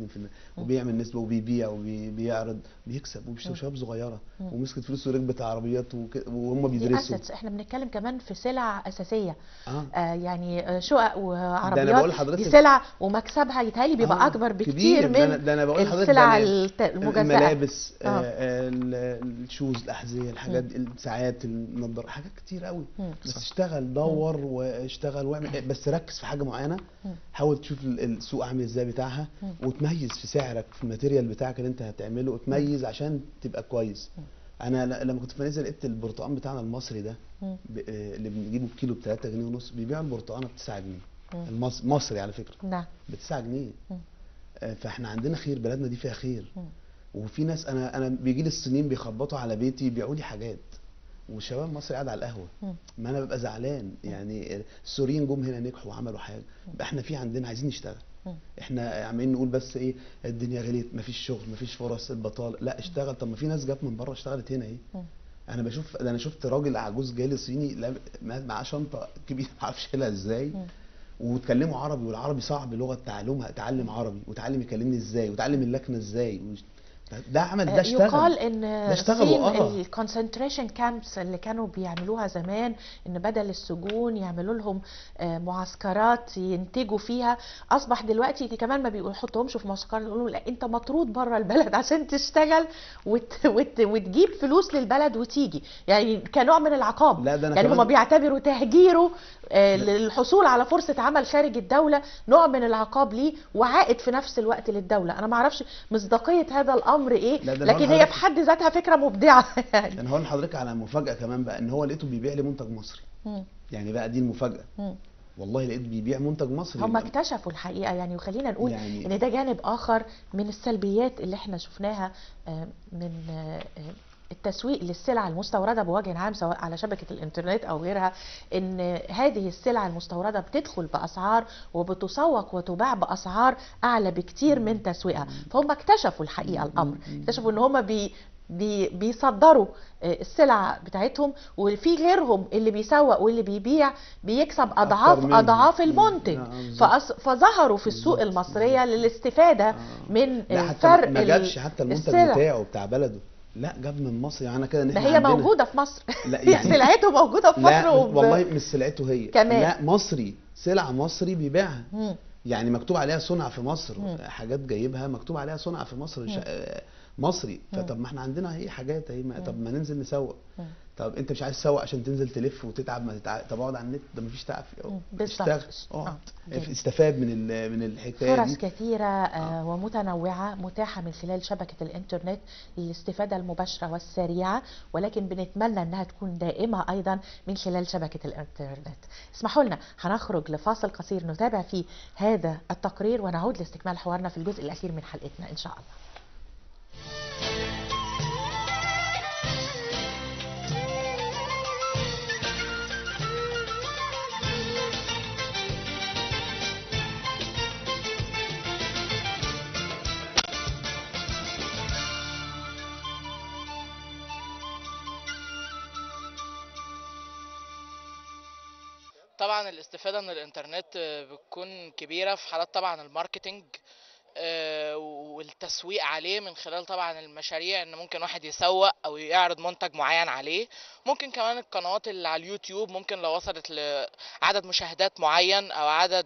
و2% وبيعمل نسبه وبيبيع وبيعرض بيكسب وبيشتري مم. شباب صغيره مم. ومسكت فلوس وركبت عربيات وك- وهم دي بيدرسوا assets احنا بنتكلم كمان في سلع اساسيه اه آه يعني آه، شقق بقول وعربيات لحضرتك- دي سلع ومكسبها يتهيألي بيبقى آه، اكبر كبير. بكتير ده أنا- من ده أنا بقول لحضرتك السلع ده الت- المجزأة الملابس آه. آه. ال- الشوز الاحذيه الحاجات دي الساعات النضاره حاجات كتير قوي مم. بس اشتغل دور واشتغل واعمل بس ركز في حاجه معينه مم. حاول تشوف ال- السوق عامل ازاي بتاعها مم. وتميز في سعرك في الماتيريال بتاعك اللي انت هتعمله وتميز عشان تبقى كويس انا ل- لما كنت في ماليزيا لقيت البرتقال بتاعنا المصري ده مم. ب- آه، اللي بنجيبه بكيلو ب 3 جنيه ونص بيبيعوا البرتقانه ب 9 جنيه مم. المص- مصري على فكره نعم ب 9 جنيه مم. آه، فاحنا عندنا خير بلدنا دي فيها خير مم. وفي ناس انا انا بيجي لي الصينيين بيخبطوا على بيتي يبيعوا لي حاجات وشباب مصري قاعد على القهوه مم. ما انا ببقى زعلان يعني السوريين جم هنا نجحوا وعملوا حاجه احنا في عندنا عايزين نشتغل مم. احنا عمالين نقول بس ايه الدنيا غليت مفيش شغل مفيش فرص البطاله لا اشتغل طب ما في ناس جت من بره اشتغلت هنا ايه مم. انا بشوف ده انا شفت راجل عجوز جالي صيني لاب- معاه شنطه كبيره ما اعرفش شايلها ازاي مم. وتكلموا عربي والعربي صعب لغه تعلمها اتعلم عربي وتعلم يكلمني ازاي وتعلم اللكنه ازاي وش- ده عمل ده آه، اشتغل يقال ان اشتغل الصين وقرا. الكونسنتريشن كامبس اللي كانوا بيعملوها زمان ان بدل السجون يعملوا لهم آه، معسكرات ينتجوا فيها اصبح دلوقتي دي كمان ما بيحطهمش في معسكرات يقولوا لا انت مطرود بره البلد عشان تشتغل وت وت وتجيب فلوس للبلد وتيجي يعني كنوع من العقاب لا، ده أنا يعني كمان- هم بيعتبروا تهجيره آه، للحصول على فرصه عمل خارج الدوله نوع من العقاب ليه وعائد في نفس الوقت للدوله انا ما اعرفش مصداقيه هذا الامر ايه لا، ده أنا لكن هقول هي في لحضرتك- حد ذاتها فكره مبدعه يعني انا هقول لحضرتك على مفاجاه كمان بقى ان هو لقيته بيبيع لي منتج مصري مم. يعني بقى دي المفاجاه مم. والله لقيت بيبيع منتج مصري هم اكتشفوا الحقيقه يعني وخلينا نقول يعني- ان ده جانب اخر من السلبيات اللي احنا شفناها آه، من آه، آه، التسويق للسلع المستورده بوجه عام سواء على شبكه الانترنت او غيرها ان هذه السلع المستورده بتدخل باسعار وبتسوق وتباع باسعار اعلى بكتير من تسويقها فهم اكتشفوا الحقيقه الامر اكتشفوا ان هم بي بي بيصدروا آه، السلع بتاعتهم وفي غيرهم اللي بيسوق واللي بيبيع بيكسب اضعاف منهم. اضعاف مم. المنتج نعم، بالظبط. فأص... فظهروا في السوق بالظبط. المصريه للاستفاده من لا حتى فرق ما ال- جابش حتى المنتج السلع. بتاعه بتاع بلده لا جاب من مصر يعني كده ان ده احنا هي عندنا موجوده في مصر لا، هي يعني- سلعته موجوده في لا مصر وب... والله مش سلعته هي كمان. لا مصري سلعه مصري بيبيعها مم. يعني مكتوب عليها صنع في مصر مم. حاجات جايبها مكتوب عليها صنع في مصر شا... آه، مصري مم. فطب ما احنا عندنا اهي حاجات اهي ما... طب ما ننزل نسوق مم. طب انت مش عايز تسوق عشان تنزل تلف وتتعب ما تتعب طب اقعد على النت ده مفيش تعب فيه مم. اهو بالظبط. اشتغل آه، اقعد جميل. استفاد من ال... من الحكايه فرص دي كثيرة آه، ومتنوعة متاحة من خلال شبكة الإنترنت للاستفادة المباشرة والسريعة ولكن بنتمنى أنها تكون دائمة أيضا من خلال شبكة الإنترنت اسمحوا لنا هنخرج لفاصل قصير نتابع فيه هذا التقرير ونعود لاستكمال حوارنا في الجزء الأخير من حلقتنا إن شاء الله طبعا الاستفادة من الإنترنت آه، بتكون كبيرة في حالات طبعا الماركتينج آه، والتسويق عليه من خلال طبعا المشاريع ان ممكن واحد يسوق او يعرض منتج معين عليه ممكن كمان القنوات اللي على اليوتيوب ممكن لو وصلت لعدد مشاهدات معين او عدد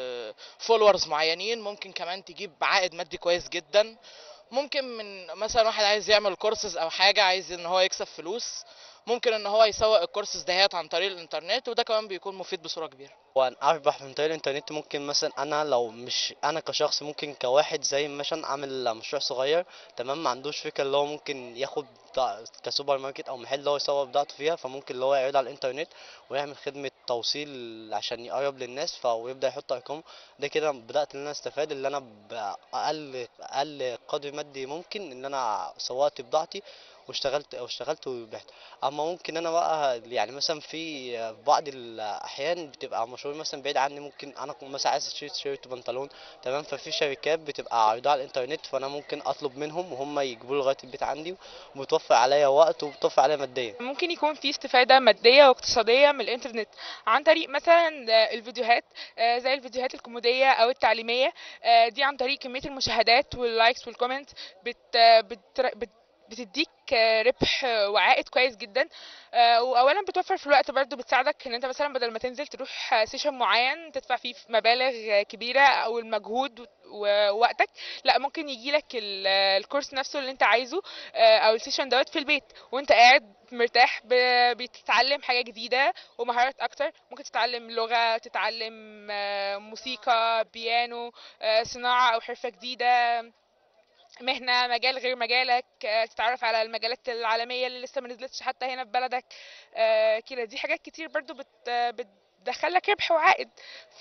فولورز معينين ممكن كمان تجيب عائد مادي كويس جدا ممكن من مثلا واحد عايز يعمل كورسز او حاجة عايز ان هو يكسب فلوس ممكن ان هو يسوق الكورسز دهيت عن طريق الانترنت وده كمان بيكون مفيد بصورة كبيرة وانا اربح من طريق الانترنت ممكن مثلا انا لو مش انا كشخص ممكن كواحد زي مثلا اعمل مشروع صغير تمام ما عندوش فكره اللي هو ممكن ياخد بضاعة كسوبر ماركت او محل اللي هو يسوق بضاعته فيها فممكن اللي هو يعرض على الانترنت ويعمل خدمه توصيل عشان يقرب للناس فيبدا يحط ارقام ده كده بدات ان انا استفاد اللي انا باقل اقل قدر مادي ممكن ان انا سوقت بضاعتي واشتغلت واشتغلت وربحت اما ممكن انا بقى يعني مثلا في بعض الاحيان بتبقى مشروع مثلا بعيد عني ممكن انا أكون مثلا عايز اشتري تيشيرت وبنطلون تمام ففي شركات بتبقى عارضة على الانترنت فانا ممكن اطلب منهم وهم يجيبوا لي لغايه البيت عندي وبتوفر عليا وقت وبتوفر عليا ماديا ممكن يكون في استفادة مادية واقتصادية من الإنترنت عن طريق مثلا الفيديوهات آه، زي الفيديوهات الكوميدية أو التعليمية آه، دي عن طريق كمية المشاهدات واللايكس والكومنت بت بت بت بتديك آه، ربح آه، وعائد كويس جدا آه، واولا بتوفر في الوقت برضو بتساعدك ان انت مثلا بدل ما تنزل تروح آه، سيشن معين تدفع فيه مبالغ آه، كبيره او المجهود و- ووقتك لا ممكن يجيلك ال- الكورس نفسه اللي انت عايزه آه، او السيشن دوت في البيت وانت قاعد مرتاح ب- بتتعلم حاجه جديده ومهارات اكتر ممكن تتعلم لغه تتعلم آه، موسيقى بيانو آه، صناعه او حرفه جديده مهنة مجال غير مجالك آه، تتعرف على المجالات العالمية اللي لسه ما نزلتش حتى هنا في بلدك آه، كده دي حاجات كتير برضو بت بتدخلك ربح وعائد ف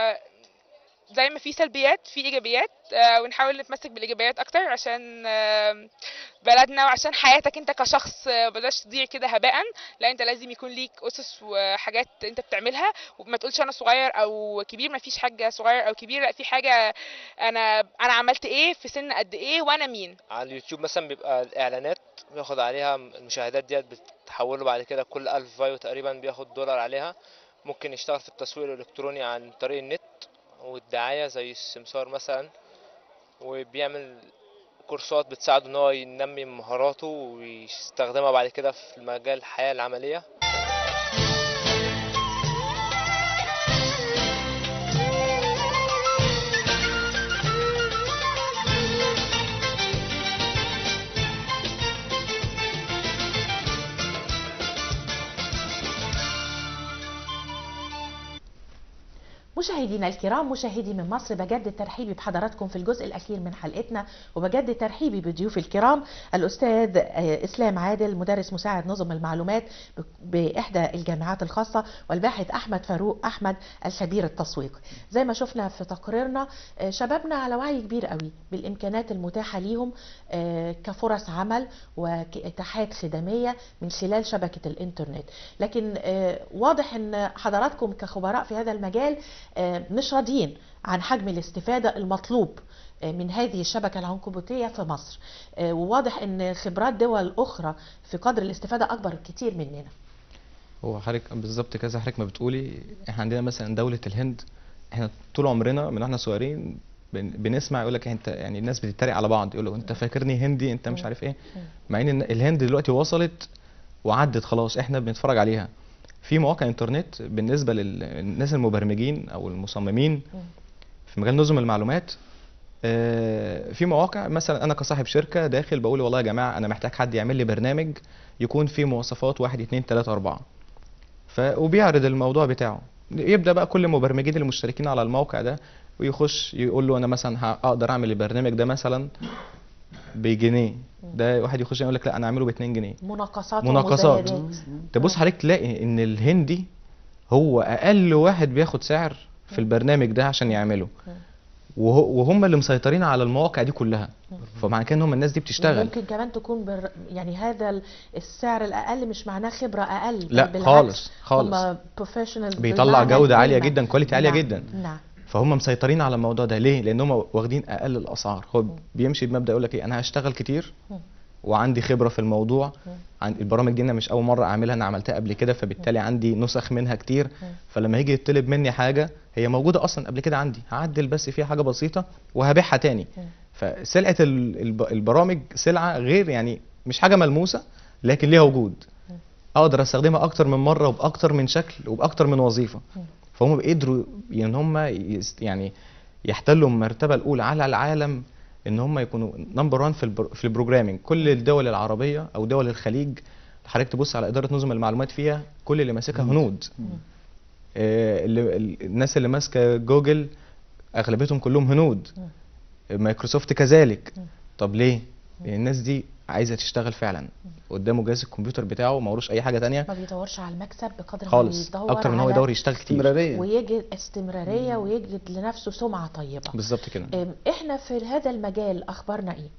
زي ما في سلبيات في ايجابيات آه، ونحاول نتمسك بالايجابيات اكتر عشان آه، بلدنا وعشان حياتك انت كشخص آه، بلاش تضيع كده هباء لا انت لازم يكون ليك اسس وحاجات انت بتعملها وما تقولش انا صغير او كبير ما فيش حاجه صغير او كبير لا في حاجه انا انا عملت ايه في سن قد ايه وانا مين على اليوتيوب مثلا بيبقى الاعلانات بياخد عليها المشاهدات ديت بتحوله بعد كده كل ألف فايو تقريبا بياخد دولار عليها ممكن يشتغل في التسويق الالكتروني عن طريق النت والدعاية زي السمسار مثلا وبيعمل كورسات بتساعده ان هو ينمي مهاراته ويستخدمها بعد كده في مجال الحياة العملية مشاهدينا الكرام مشاهدي من مصر بجدد ترحيبي بحضراتكم في الجزء الأخير من حلقتنا وبجدد ترحيبي بضيوفي الكرام الأستاذ آه، إسلام عادل مدرس مساعد نظم المعلومات ب- بإحدى الجامعات الخاصة والباحث أحمد فاروق أحمد الخبير التسويقي زي ما شفنا في تقريرنا آه، شبابنا على وعي كبير قوي بالإمكانات المتاحة ليهم آه، كفرص عمل وكإتاحات خدمية من خلال شبكة الإنترنت لكن آه، واضح أن حضراتكم كخبراء في هذا المجال آه، مش راضيين عن حجم الاستفادة المطلوب آه، من هذه الشبكة العنكبوتية في مصر آه، وواضح أن خبرات دول أخرى في قدر الاستفادة أكبر كتير مننا هو حضرتك بالظبط كذا حضرتك ما بتقولي احنا عندنا مثلا دولة الهند احنا طول عمرنا من واحنا صغيرين بن- بنسمع يقول لك انت يعني الناس بتتريق على بعض يقول له انت فاكرني هندي انت مش عارف ايه مع ان الهند دلوقتي وصلت وعدت خلاص احنا بنتفرج عليها في مواقع انترنت بالنسبه للناس المبرمجين او المصممين في مجال نظم المعلومات آه، في مواقع مثلا انا كصاحب شركه داخل بقول والله يا جماعه انا محتاج حد يعمل لي برنامج يكون فيه مواصفات واحد اتنين تلاته اربعه ف وبيعرض الموضوع بتاعه يبدا بقى كل المبرمجين المشتركين على الموقع ده ويخش يقول له انا مثلا ه- اقدر اعمل البرنامج ده مثلا بجنيه ده واحد يخش يقول لك لا انا اعمله ب 2 جنيه مناقصات مناقصات. ومزايدات. تبص حضرتك تلاقي ان الهندي هو اقل واحد بياخد سعر في البرنامج ده عشان يعمله وهو وهم اللي مسيطرين على المواقع دي كلها فمعنى كده ان هم الناس دي بتشتغل ممكن كمان تكون بر... يعني هذا ال- السعر الأقل مش معناه خبرة أقل بل لا، بالعكس خالص، خالص. هم professionals بيطلع بالمعنى جودة عالية الكلمة. جدا كواليتي عالية نعم. جدا نعم فهم مسيطرين على الموضوع ده ليه لان هم واخدين اقل الاسعار هو بيمشي بمبدا يقول لك ايه انا هشتغل كتير وعندي خبره في الموضوع عن البرامج دي انا مش اول مره اعملها انا عملتها قبل كده فبالتالي عندي نسخ منها كتير فلما يجي يطلب مني حاجه هي موجوده اصلا قبل كده عندي هعدل بس فيها حاجه بسيطه وهبيعها تاني فسلعه ال- الب- البرامج سلعه غير يعني مش حاجه ملموسه لكن ليها وجود اقدر استخدمها اكتر من مره وباكتر من شكل وباكتر من وظيفه فهم قدروا ان هم يست- يعني يحتلوا المرتبه الاولى على العالم ان هم يكونوا نمبر 1 في البر... في البروجرامينج كل الدول العربيه او دول الخليج حضرتك تبص على اداره نظم المعلومات فيها كل اللي ماسكها هنود آه، اللي ال- الناس اللي ماسكه جوجل اغلبيتهم كلهم هنود مايكروسوفت كذلك طب ليه لان الناس دي عايزه تشتغل فعلا قدامه جهاز الكمبيوتر بتاعه ما وروش اي حاجه تانية ما بيدورش على المكسب بقدر ما خالص بيدور اكتر من هو على يدور يشتغل كتير استمراريه ويجد استمراريه ويجد لنفسه سمعه طيبه بالظبط كده أم، احنا في هذا المجال اخبارنا ايه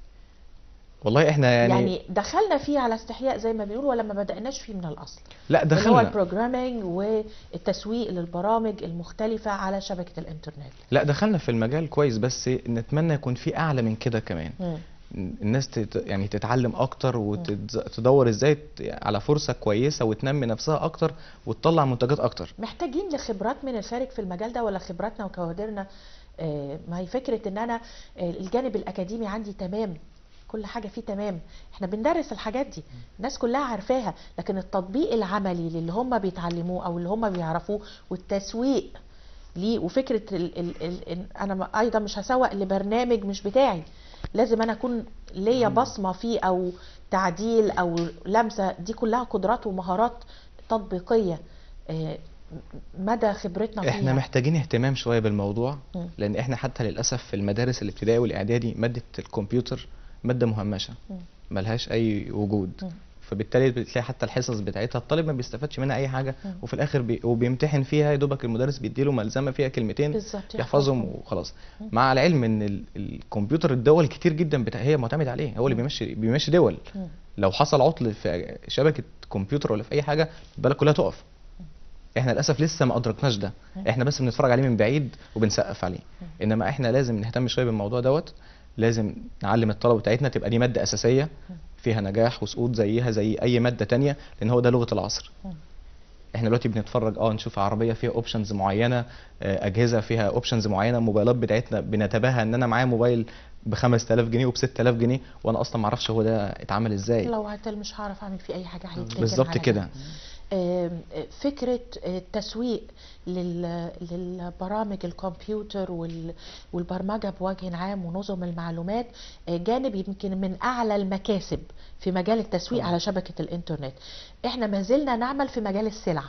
والله احنا يعني, يعني, يعني دخلنا فيه على استحياء زي ما بيقولوا ولا ما بدأناش فيه من الاصل لا اللي هو دخلنا البروجرامينج والتسويق للبرامج المختلفة على شبكة الانترنت لا دخلنا في المجال كويس بس نتمنى يكون في اعلى من كده كمان مم. الناس تت يعني تتعلم اكتر وتدور ازاي ت- على فرصه كويسه وتنمي نفسها اكتر وتطلع منتجات اكتر محتاجين لخبرات من الخارج في المجال ده ولا خبراتنا وكوادرنا آه، ما هي فكرة ان انا آه، الجانب الاكاديمي عندي تمام كل حاجة فيه تمام احنا بندرس الحاجات دي الناس كلها عارفاها لكن التطبيق العملي للي هم بيتعلموه او اللي هم بيعرفوه والتسويق ليه وفكرة ال ال ال ال انا م- ايضا مش هسوق لبرنامج مش بتاعي لازم انا اكون ليا بصمة فيه او تعديل او لمسة دي كلها قدرات ومهارات تطبيقية آه، مدى خبرتنا فيها احنا محتاجين اهتمام شويه بالموضوع مم. لان احنا حتى للاسف في المدارس الابتدائي والاعدادي ماده الكمبيوتر ماده مهمشه مم. ملهاش اي وجود مم. فبالتالي بتلاقي حتى الحصص بتاعتها الطالب ما بيستفادش منها اي حاجه مم. وفي الاخر بي وبيمتحن فيها يا دوبك المدرس بيديله ملزمه فيها كلمتين بالظبط يحفظهم وخلاص مع العلم ان ال- الكمبيوتر الدول كتير جدا بتا... هي معتمد عليه هو اللي بيمشي بيمشي دول مم. لو حصل عطل في شبكه كمبيوتر ولا في اي حاجه البلد كلها تقف احنا للاسف لسه ما ادركناش ده احنا بس بنتفرج عليه من بعيد وبنسقف عليه انما احنا لازم نهتم شويه بالموضوع دوت لازم نعلم الطلبه بتاعتنا تبقى دي ماده اساسيه فيها نجاح وسقوط زيها زي اي ماده تانية لان هو ده لغه العصر احنا دلوقتي بنتفرج اه نشوف عربيه فيها اوبشنز معينه آه، اجهزه فيها اوبشنز معينه موبايلات بتاعتنا بنتباهى ان انا معايا موبايل ب 5000 جنيه وب 6000 جنيه وانا اصلا ما اعرفش هو ده اتعمل ازاي لو عتل مش هعرف اعمل فيه اي حاجه هيتركن بالظبط على كده جنب. آم، آه، فكره آه، التسويق لل- للبرامج الكمبيوتر وال- والبرمجه بوجه عام ونظم المعلومات آه، جانب يمكن من اعلى المكاسب في مجال التسويق على شبكه الانترنت احنا ما زلنا نعمل في مجال السلع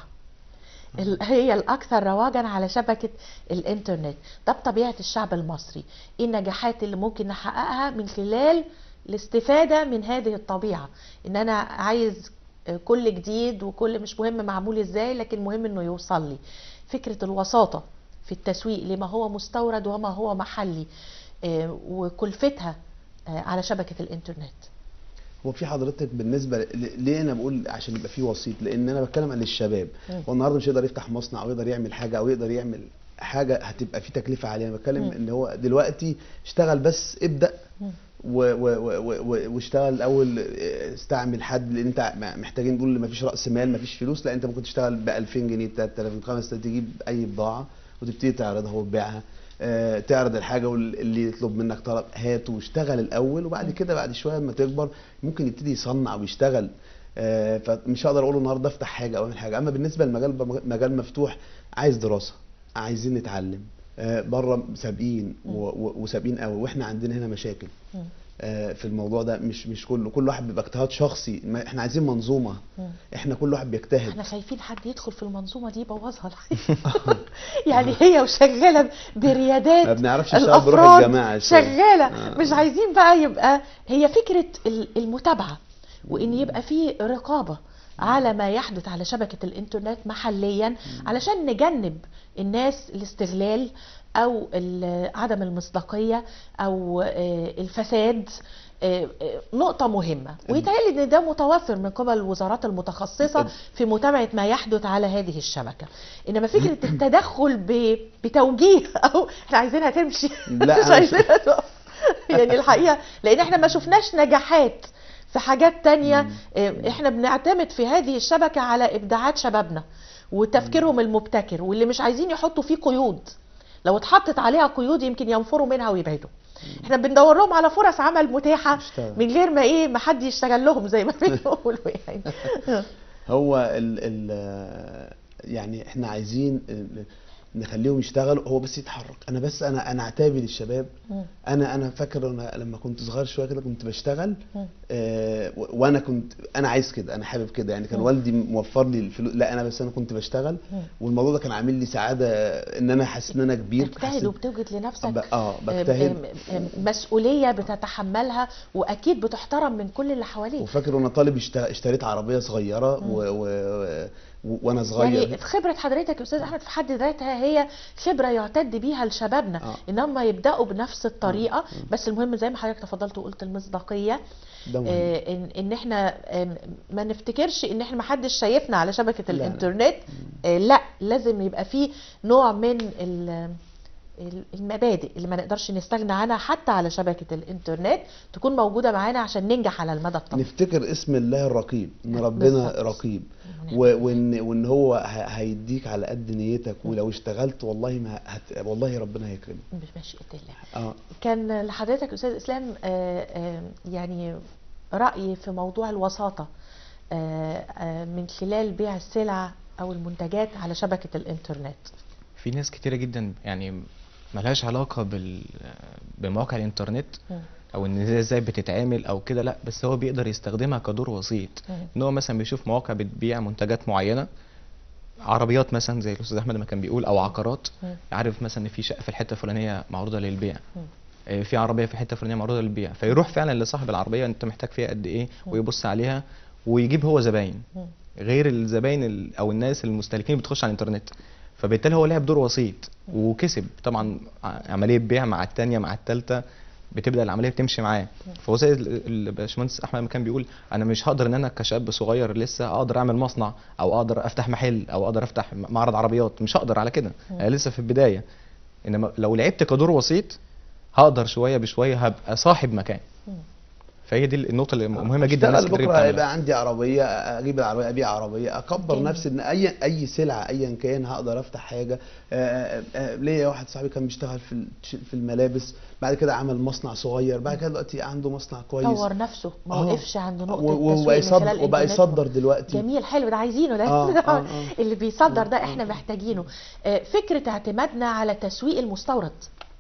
ال- هي الأكثر رواجا على شبكة الإنترنت ده بطبيعة الشعب المصري إيه النجاحات اللي ممكن نحققها من خلال الاستفادة من هذه الطبيعة إن أنا عايز كل جديد وكل مش مهم معمول إزاي لكن مهم إنه يوصل لي فكرة الوساطة في التسويق لما هو مستورد وما هو محلي آه، وكلفتها آه، على شبكة الإنترنت هو في حضرتك بالنسبه ل- ليه انا بقول عشان يبقى في وسيط لان انا بتكلم عن الشباب مم. هو النهارده مش يقدر يفتح مصنع او يقدر يعمل حاجه او يقدر يعمل حاجه هتبقى في تكلفه عاليه انا بتكلم مم. ان هو دلوقتي اشتغل بس ابدا مم. و- و- و- و- واشتغل الاول اه، استعمل حد لان انت م- محتاجين نقول ما فيش راس مال ما فيش فلوس لا انت ممكن تشتغل ب 2000 جنيه ب 3000 5000 تجيب اي بضاعه وتبتدي تعرضها وتبيعها اه، تعرض الحاجه واللي يطلب منك طلب هاته واشتغل الاول وبعد كده بعد شويه لما تكبر ممكن يبتدي يصنع ويشتغل اه، فمش هقدر اقول النهارده افتح حاجه او اعمل حاجه اما بالنسبه للمجال مجال مفتوح عايز دراسه عايزين نتعلم آه، بره سابقين و- و- وسابقين قوي واحنا عندنا هنا مشاكل مم. آه، في الموضوع ده مش مش كله كل واحد بيبقى اجتهاد شخصي ما احنا عايزين منظومه مم. احنا كل واحد بيجتهد احنا خايفين حد يدخل في المنظومه دي يبوظها يعني هي وشغاله بريادات ما بنعرفش نشتغل بروح الأفراد الجماعة شوية. شغاله آه. مش عايزين بقى يبقى هي فكره ال- المتابعه وان يبقى في رقابه على ما يحدث على شبكه الانترنت محليا علشان نجنب الناس الاستغلال او ال- عدم المصداقيه او آه، الفساد آه، آه، نقطة مهمة ويتهيألي ان ده متوفر من قبل الوزارات المتخصصة في متابعة ما يحدث على هذه الشبكة انما فكرة التدخل ب- بتوجيه او احنا عايزينها تمشي لا، مش أنا مش- عايزينها تقف يعني الحقيقة لان احنا ما شفناش نجاحات في حاجات تانية آه، احنا بنعتمد في هذه الشبكة على ابداعات شبابنا وتفكيرهم المبتكر واللي مش عايزين يحطوا فيه قيود لو اتحطت عليها قيود يمكن ينفروا منها ويبعدوا احنا بندور لهم على فرص عمل متاحة يشتغل. من غير ما ايه ما حد يشتغل لهم زي ما بيقولوا يعني هو ال ال يعني احنا عايزين ال- نخليهم يشتغلوا هو بس يتحرك انا بس انا انا عتابي للشباب مم. انا انا فاكر انا لما كنت صغير شويه كده كنت بشتغل مم. آه و- وانا كنت انا عايز كده انا حابب كده يعني كان مم. والدي موفر لي الفلوس لا انا بس انا كنت بشتغل مم. والموضوع ده كان عامل لي سعاده ان انا حاسس ان انا كبير تجتهد حاسس- وبتوجد لنفسك ب- اه آم، بجتهد آم، آم، مسؤولية بتتحملها وأكيد بتحترم من كل اللي حواليك وفاكر وانا طالب اشت- اشتريت عربيه صغيره و... و... و... وانا صغير يعني خبرة حضرتك يا أستاذ أحمد في حد ذاتها هي خبرة يعتد بيها لشبابنا آه. إن هم يبدأوا بنفس الطريقة بس المهم زي ما حضرتك تفضلت وقلت المصداقية ده مهم آه، إن إن إحنا آم، ما نفتكرش إن إحنا ما حدش شايفنا على شبكة لا، لا. الإنترنت آه، لا لازم يبقى فيه نوع من ال- ال- المبادئ اللي ما نقدرش نستغنى عنها حتى على شبكة الإنترنت تكون موجودة معانا عشان ننجح على المدى الطويل نفتكر اسم الله الرقيب ان ربنا بالظبط. رقيب و- وان وان هو ه- هيديك على قد نيتك ولو اشتغلت والله ما هت... والله ربنا هيكرمك بمشيئة الله اه كان لحضرتك أستاذ إسلام آه، آه، يعني رأي في موضوع الوساطة آه، آه، من خلال بيع السلع أو المنتجات على شبكة الإنترنت في ناس كتيرة جدا يعني ملهاش علاقة بال بمواقع الانترنت مم. او ان هي ازاي بتتعامل او كده لا بس هو بيقدر يستخدمها كدور وسيط مم. ان هو مثلا بيشوف مواقع بتبيع منتجات معينة عربيات مثلا زي الاستاذ احمد ما كان بيقول او عقارات مم. عارف مثلا ان في شقة في الحتة الفلانية معروضة للبيع مم. آه، في عربية في الحتة الفلانية معروضة للبيع فيروح فعلا لصاحب العربية انت محتاج فيها قد ايه مم. ويبص عليها ويجيب هو زباين مم. غير الزباين ال- او الناس المستهلكين اللي بتخش على الانترنت فبالتالي هو لعب دور وسيط وكسب طبعا ع- عمليه بيع مع الثانيه مع الثالثه بتبدا العمليه بتمشي معاه فهو زي ال- الباشمهندس احمد ما كان بيقول انا مش هقدر ان انا كشاب صغير لسه اقدر اعمل مصنع او اقدر افتح محل او اقدر افتح م- معرض عربيات مش هقدر على كده انا لسه في البدايه انما لو لعبت كدور وسيط هقدر شويه بشويه هبقى صاحب مكان مم. فهي دي النقطه اللي مهمه جدا اشتغل الناس كتير بكره بتعملها. هيبقى عندي عربيه اجيب العربيه ابيع عربيه اكبر جميل. نفسي ان اي اي سلعه ايا كان هقدر افتح حاجه آه، آه، ليا واحد صاحبي كان بيشتغل في ال- في الملابس بعد كده عمل مصنع صغير بعد كده دلوقتي عنده مصنع كويس طور نفسه ما آه. وقفش عند نقطة و- و- التسويق وبقى من خلال يصدر وبقى الإنترنت. يصدر دلوقتي جميل حلو ده عايزينه ده آه، آه، آه. اللي بيصدر ده آه، احنا آه. محتاجينه آه، فكرة اعتمادنا على تسويق المستورد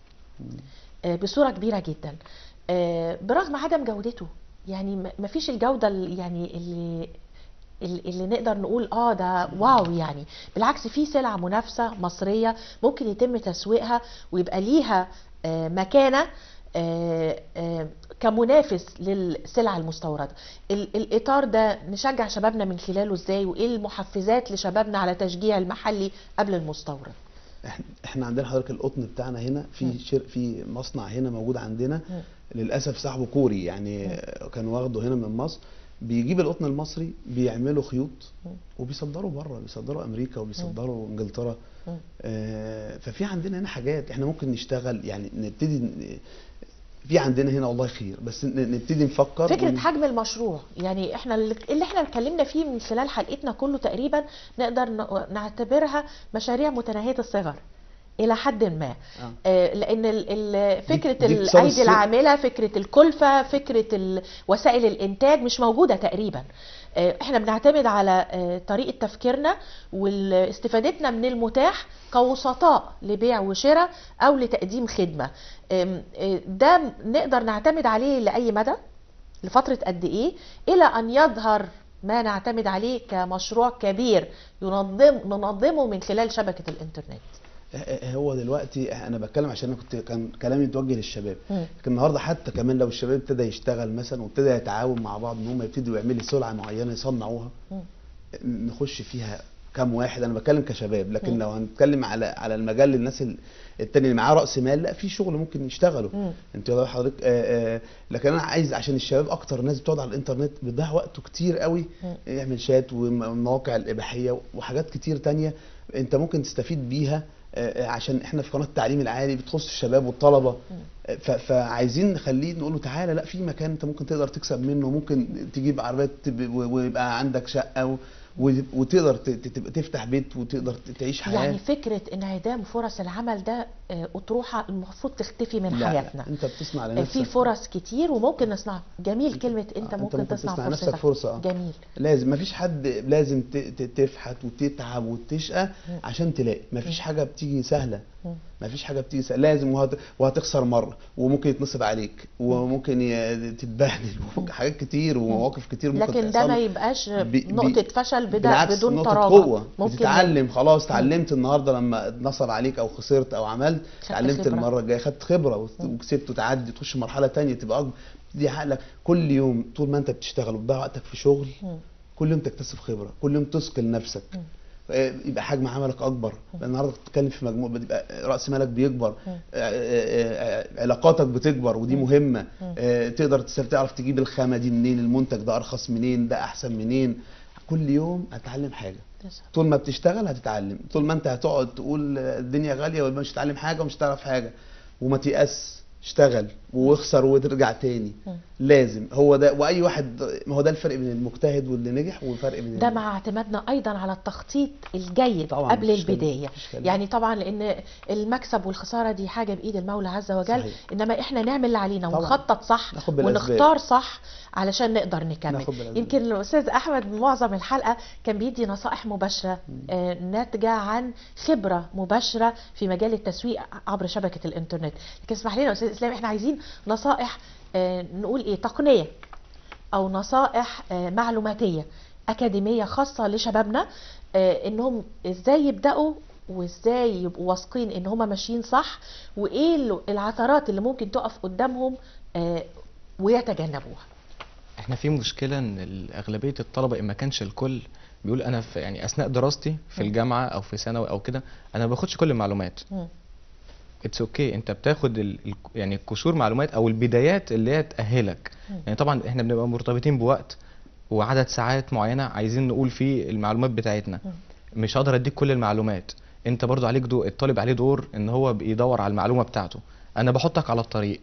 آه، بصورة كبيرة جدا آه، برغم عدم جودته يعني م- مفيش الجودة ال- يعني اللي ال- اللي نقدر نقول اه ده واو يعني بالعكس في سلع منافسة مصرية ممكن يتم تسويقها ويبقى ليها آه، مكانة آه، آه، كمنافس للسلع المستوردة ال- الإطار ده نشجع شبابنا من خلاله ازاي وايه المحفزات لشبابنا على تشجيع المحلي قبل المستورد احنا احنا عندنا حضرتك القطن بتاعنا هنا في شر في مصنع هنا موجود عندنا مم. للاسف صاحبه كوري يعني كان واخده هنا من مصر بيجيب القطن المصري بيعملوا خيوط مم. وبيصدروا بره بيصدروا امريكا وبيصدروا انجلترا مم. آه، ففي عندنا هنا حاجات احنا ممكن نشتغل يعني نبتدي ن- في عندنا هنا والله خير بس ن- نبتدي نفكر فكرة ون- حجم المشروع يعني احنا اللي اللي احنا اتكلمنا فيه من خلال حلقتنا كله تقريبا نقدر ن- نعتبرها مشاريع متناهية الصغر الى حد ما آه. آه، لان ال- ال- فكره دي اقتصاد الايدي السوق. العامله فكره الكلفه فكره ال- وسائل الانتاج مش موجوده تقريبا آه، احنا بنعتمد على آه، طريقه تفكيرنا واستفادتنا من المتاح كوسطاء لبيع وشراء او لتقديم خدمه آم، آه، ده نقدر نعتمد عليه لاي مدى لفتره قد ايه الى ان يظهر ما نعتمد عليه كمشروع كبير ينظم ننظمه من خلال شبكه الانترنت هو دلوقتي انا بتكلم عشان انا كنت كان كلامي متوجه للشباب مم. لكن النهارده حتى كمان لو الشباب ابتدى يشتغل مثلا وابتدى يتعاون مع بعض ان هم يبتدوا يعملوا سلعه معينه يصنعوها مم. نخش فيها كام واحد انا بتكلم كشباب لكن مم. لو هنتكلم على على المجال للناس ال- التاني اللي معاه راس مال لا في شغل ممكن يشتغلوا مم. انت واخد حضرتك آه آه لكن انا عايز عشان الشباب اكتر ناس بتقعد على الانترنت بيضيع وقته كتير قوي مم. يعمل شات والمواقع الاباحيه وحاجات كتير تانية انت ممكن تستفيد بيها آه، آه، عشان احنا في قناه التعليم العالي بتخص الشباب والطلبه آه، ف- فعايزين نخليه نقول له تعالى لا في مكان انت ممكن تقدر تكسب منه ممكن تجيب عربيه تب- و- ويبقى عندك شقه و- و- وتقدر ت- ت- تبقى تفتح بيت وتقدر ت- تعيش حياه يعني فكره انعدام فرص العمل ده آه، اطروحه المفروض تختفي من لا، حياتنا انت بتصنع آه، لنفسك في فرص كتير وممكن نصنع جميل كلمه انت أنت ممكن ممكن تصنع تصنع نفسك فرصتك فرصة، آه. جميل لازم مفيش حد لازم ت- ت- تفحت وتتعب وتشقى عشان تلاقي مفيش حاجه بتيجي سهله مفيش حاجه بتيجي سهله لازم وهت... وهتخسر مره وممكن يتنصب عليك وممكن ي- تتبهدل وممكن حاجات كتير ومواقف كتير ممكن لكن ده تحصل. ما يبقاش بي- بي- نقطه فشل بدا بالعكس بدون نقطة تراجع قوة ممكن بتتعلم خلاص اتعلمت النهارده لما اتنصب عليك او خسرت او عملت اتعلمت خبرة. المرة الجاية خدت خبرة وت- وكسبت وتعدي تخش مرحلة تانية تبقى اكبر دي عقلك كل يوم طول ما انت بتشتغل وتضيع وقتك في شغل كل يوم تكتسب خبرة كل يوم تثقل نفسك آه، يبقى حجم عملك اكبر النهارده بتتكلم في مجموع بتبقى راس مالك بيكبر آه، آه، آه، علاقاتك بتكبر ودي مهمه آه، تقدر تس- تعرف تجيب الخامه دي منين المنتج ده ارخص منين ده احسن منين كل يوم هتتعلم حاجه طول ما بتشتغل هتتعلم طول ما انت هتقعد تقول الدنيا غاليه ويبقى مش هتتعلم حاجه ومش هتعرف حاجه وما تيأس اشتغل واخسر وترجع تاني لازم هو ده واي واحد ما هو ده الفرق بين المجتهد واللي نجح والفرق بين ده ال- مع اعتمادنا ايضا على التخطيط الجيد طبعاً، قبل مفيش كلام، البدايه مفيش كلام. يعني طبعا لان المكسب والخساره دي حاجه بايد المولى عز وجل صحيح. انما احنا نعمل اللي علينا طبعاً. ونخطط صح ناخد بالأسباب. ونختار صح علشان نقدر نكمل ناخد بالأسباب. يمكن الاستاذ احمد معظم الحلقه كان بيدي نصائح مباشره آه، ناتجه عن خبره مباشره في مجال التسويق عبر شبكه الانترنت لكن اسمح لنا يا استاذ اسلام احنا عايزين نصائح آه، نقول ايه تقنيه او نصائح آه، معلوماتيه اكاديميه خاصه لشبابنا آه، انهم ازاي يبداوا وازاي يبقوا واثقين ان هم ماشيين صح وايه ال- العثرات اللي ممكن تقف قدامهم آه، ويتجنبوها احنا في مشكله ان ال- اغلبيه الطلبه ان ما كانش الكل بيقول انا في يعني اثناء دراستي في الجامعه او في ثانوي او كده انا ما باخدش كل المعلومات مم. اتس اوكي okay. انت بتاخد ال... ال- يعني القشور معلومات او البدايات اللي هي تاهلك يعني طبعا احنا بنبقى مرتبطين بوقت وعدد ساعات معينه عايزين نقول فيه المعلومات بتاعتنا مش هقدر اديك كل المعلومات انت برضو عليك دور الطالب عليه دور ان هو بيدور على المعلومه بتاعته انا بحطك على الطريق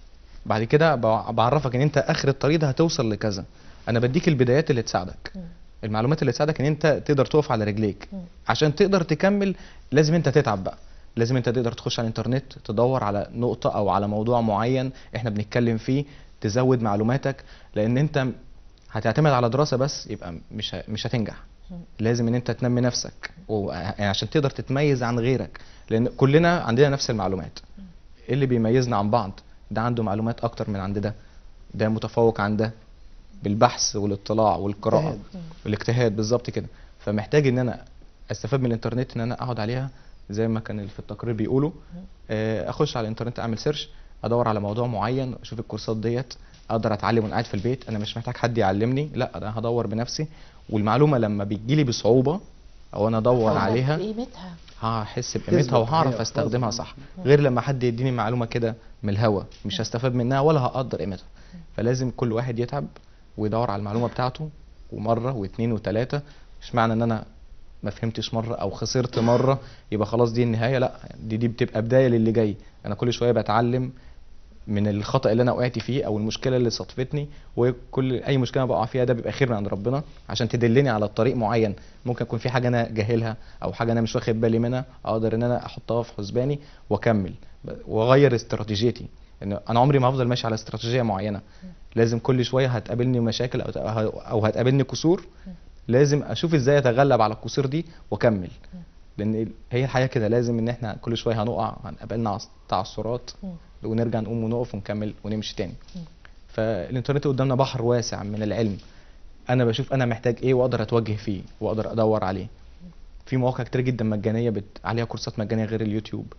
بعد كده بع- بعرفك ان انت اخر الطريق ده هتوصل لكذا انا بديك البدايات اللي تساعدك المعلومات اللي تساعدك ان انت تقدر تقف على رجليك عشان تقدر تكمل لازم انت تتعب بقى لازم انت تقدر تخش على الانترنت تدور على نقطة او على موضوع معين احنا بنتكلم فيه تزود معلوماتك لان انت هتعتمد على دراسة بس يبقى مش ه- مش هتنجح لازم ان انت تنمي نفسك و- يعني عشان تقدر تتميز عن غيرك لان كلنا عندنا نفس المعلومات ايه اللي بيميزنا عن بعض ده عنده معلومات اكتر من عند ده ده متفوق عن ده بالبحث والاطلاع والقراءة اجتهاد. والاجتهاد بالظبط كده فمحتاج ان انا استفاد من الانترنت ان انا اقعد عليها زي ما كان في التقرير بيقولوا آه، اخش على الانترنت اعمل سيرش ادور على موضوع معين اشوف الكورسات ديت اقدر اتعلم وانا قاعد في البيت انا مش محتاج حد يعلمني لا انا هدور بنفسي والمعلومه لما بتجيلي بصعوبه او انا ادور فعلا عليها بقيمتها هحس بقيمتها تثبت وهعرف هي استخدمها خلاص. صح غير لما حد يديني معلومه كده من الهوا مش هستفاد منها ولا هقدر قيمتها فلازم كل واحد يتعب ويدور على المعلومه بتاعته ومره واثنين وثلاثه مش معنى ان انا ما فهمتش مره او خسرت مره يبقى خلاص دي النهايه لا دي دي بتبقى بدايه للي جاي انا كل شويه بتعلم من الخطا اللي انا وقعت فيه او المشكله اللي صادفتني وكل اي مشكله بقع فيها ده بيبقى خير من عند ربنا عشان تدلني على الطريق معين ممكن يكون في حاجه انا جاهلها او حاجه انا مش واخد بالي منها اقدر ان انا احطها في حسباني واكمل ب- واغير استراتيجيتي ان انا عمري ما هفضل ماشي على استراتيجيه معينه لازم كل شويه هتقابلني مشاكل او او هتقابلني كسور لازم اشوف ازاي اتغلب على الكسور دي واكمل لان هي الحياه كده لازم ان احنا كل شويه هنقع هنقابلنا عص- تعثرات ونرجع نقوم ونقف ونكمل ونمشي تاني فالانترنت قدامنا بحر واسع من العلم انا بشوف انا محتاج ايه واقدر اتوجه فيه واقدر ادور عليه في مواقع كتير جدا مجانيه بت... عليها كورسات مجانيه غير اليوتيوب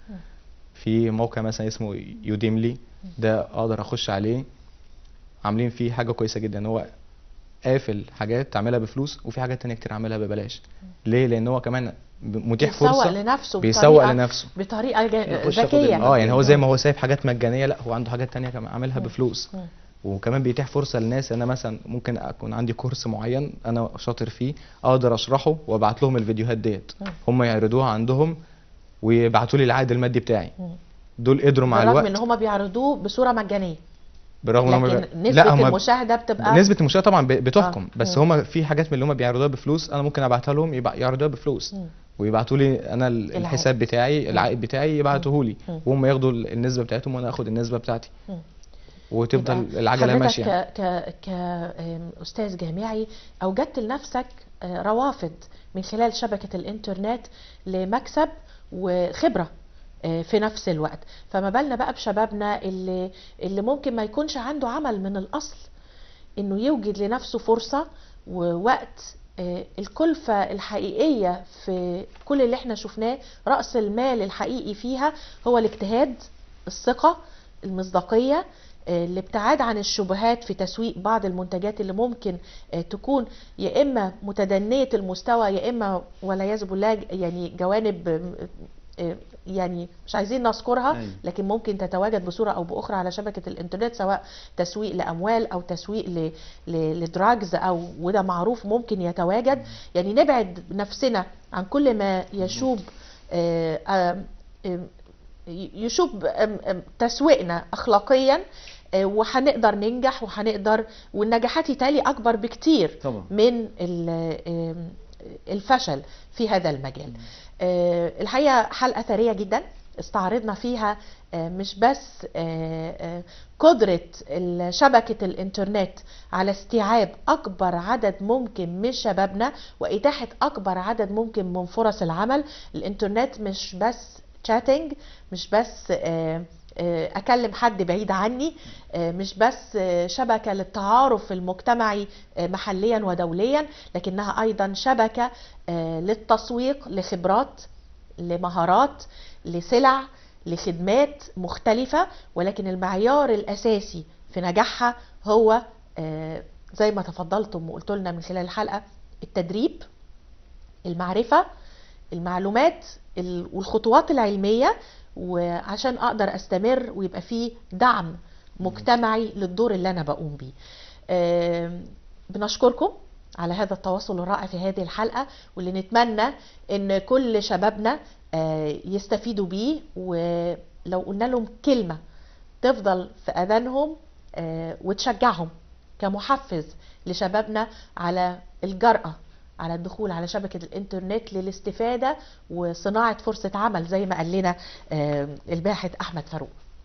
في موقع مثلا اسمه يوديملي ده اقدر اخش عليه عاملين فيه حاجه كويسه جدا ان هو قافل حاجات تعملها بفلوس وفي حاجات تانية كتير عاملها ببلاش ليه لان هو كمان ب- متيح بيسوق فرصه لنفسه بيسوق بطريقة- لنفسه بطريقه جا- يخش ياخد ذكيه ال- اه يعني هو زي ما هو سايب حاجات مجانيه لا هو عنده حاجات تانية كمان عاملها مم. بفلوس مم. وكمان بيتيح فرصه للناس انا مثلا ممكن اكون عندي كورس معين انا شاطر فيه اقدر اشرحه وابعت لهم الفيديوهات ديت مم. هم يعرضوها عندهم ويبعتوا لي العائد المادي بتاعي مم. دول قدروا مع بالرغم الوقت ان هم بيعرضوه بصوره مجانيه برغم إن هم لكن بي- نسبه هم المشاهده بتبقى نسبة المشاهدة طبعا ب- بتحكم آه. بس مم. هما في حاجات من اللي هما بيعرضوها بفلوس انا ممكن ابعتها لهم يبع- يعرضوها بفلوس مم. ويبعتوا لي انا ال- العائد. الحساب بتاعي العائد بتاعي يبعتوه لي مم. وهم ياخدوا ال- النسبة بتاعتهم وانا اخد النسبة بتاعتي مم. وتفضل يبقى العجلة حضرتك ماشية ك ك كأستاذ جامعي أوجدت لنفسك آه، روافد من خلال شبكة الإنترنت لمكسب وخبرة آه، في نفس الوقت فما بالنا بقى بشبابنا اللي اللي ممكن ما يكونش عنده عمل من الأصل إنه يوجد لنفسه فرصة ووقت آه، الكلفة الحقيقية في كل اللي احنا شفناه رأس المال الحقيقي فيها هو الاجتهاد الثقة المصداقية آه، الابتعاد عن الشبهات في تسويق بعض المنتجات اللي ممكن آه، تكون يا اما متدنيه المستوى يا اما والعياذ بالله يعني جوانب آه، آه، يعني مش عايزين نذكرها أيوة. لكن ممكن تتواجد بصوره او باخرى على شبكه الانترنت سواء تسويق لاموال او تسويق ل- ل- لدراجز او وده معروف ممكن يتواجد يعني نبعد نفسنا عن كل ما يشوب آه، آه، آه، يشوب أم- أم تسويقنا اخلاقيا آه، وهنقدر ننجح وهنقدر والنجاحات يتالي اكبر بكتير طبعا من ال- آم، الفشل في هذا المجال آه، الحقيقه حلقه ثريه جدا استعرضنا فيها آه، مش بس آه، آه، قدرة ال- شبكة الإنترنت على استيعاب أكبر عدد ممكن من شبابنا وإتاحة أكبر عدد ممكن من فرص العمل الإنترنت مش بس تشاتنج مش بس آه، آه، اكلم حد بعيد عني آه، مش بس آه، شبكه للتعارف المجتمعي آه، محليا ودوليا لكنها ايضا شبكه آه، للتسويق لخبرات لمهارات لسلع لخدمات مختلفه ولكن المعيار الاساسي في نجاحها هو آه، زي ما تفضلتم وقلت لنا من خلال الحلقه التدريب المعرفه المعلومات ال- والخطوات العلميه وعشان اقدر استمر ويبقى فيه دعم مجتمعي للدور اللي انا بقوم بيه آم، بنشكركم على هذا التواصل الرائع في هذه الحلقه واللي نتمنى ان كل شبابنا آه، يستفيدوا بيه ولو قلنا لهم كلمه تفضل في اذانهم آه، وتشجعهم كمحفز لشبابنا على الجرأة على الدخول على شبكة الإنترنت للاستفادة وصناعة فرصة عمل زي ما قال لنا آه، الباحث أحمد فاروق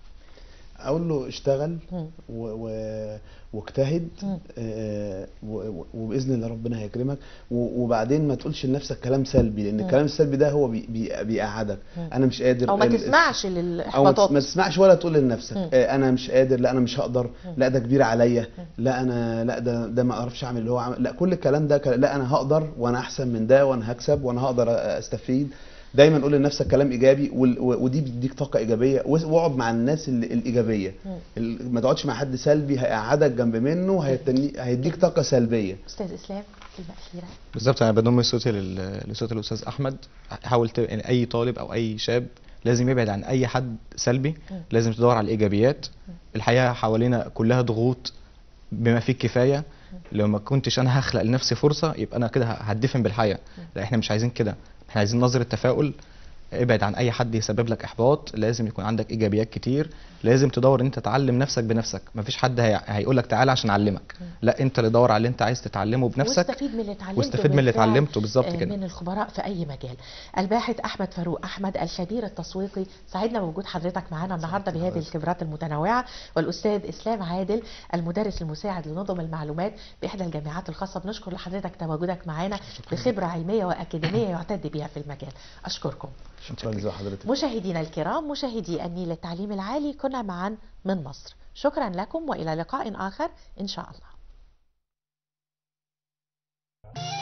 اقول له اشتغل مم. و... و... واجتهد مم. آه، و... و- وباذن الله ربنا هيكرمك و... وبعدين ما تقولش لنفسك كلام سلبي لان مم. الكلام السلبي ده هو بي... بي... بيقعدك مم. انا مش قادر أو ما ال- تسمعش او ما للإحباطات تس- ما تسمعش ولا تقول لنفسك مم. آه، انا مش قادر لا انا مش هقدر مم. لا ده كبير عليا لا انا لا ده ده ما اعرفش اعمل اللي هو عمل لا كل الكلام ده ك- لا انا هقدر وانا احسن من ده وانا هكسب وانا هقدر استفيد دايما قول لنفسك كلام ايجابي وال- و- ودي بتديك طاقه ايجابيه واس- واقعد مع الناس ال- الايجابيه مم. ال- ما تقعدش مع حد سلبي هيقعدك جنب منه هيتني هيديك طاقه سلبيه أستاذ إسلام كلمة أخيرة بالظبط انا بضم صوتي لل- لصوت الاستاذ احمد حاول ت- إن اي طالب او اي شاب لازم يبعد عن اي حد سلبي مم. لازم تدور على الايجابيات الحياه حوالينا كلها ضغوط بما فيه الكفايه لو ما كنتش انا هخلق لنفسي فرصه يبقى انا كده هدفن بالحياه لا احنا مش عايزين كده احنا عايزين نظره تفاؤل ابعد عن اي حد يسبب لك احباط لازم يكون عندك ايجابيات كتير لازم تدور ان انت تعلم نفسك بنفسك مفيش حد هي... هيقول لك تعالى عشان اعلمك لا انت اللي دور على اللي انت عايز تتعلمه بنفسك واستفيد من اللي اتعلمته واستفيد من اللي بالفعل، اتعلمته بالظبط آه، كده من الخبراء في اي مجال الباحث احمد فاروق احمد الخبير التسويقي سعدنا بوجود حضرتك معانا النهارده بهذه الخبرات المتنوعه والاستاذ اسلام عادل المدرس المساعد لنظم المعلومات باحدى الجامعات الخاصه بنشكر لحضرتك تواجدك معانا بخبره علميه واكاديميه يعتد بها في المجال اشكركم شكرا لذوق حضرتك مشاهدينا الكرام مشاهدي النيل التعليم العالي كنا معا من مصر شكرا لكم والى لقاء اخر ان شاء الله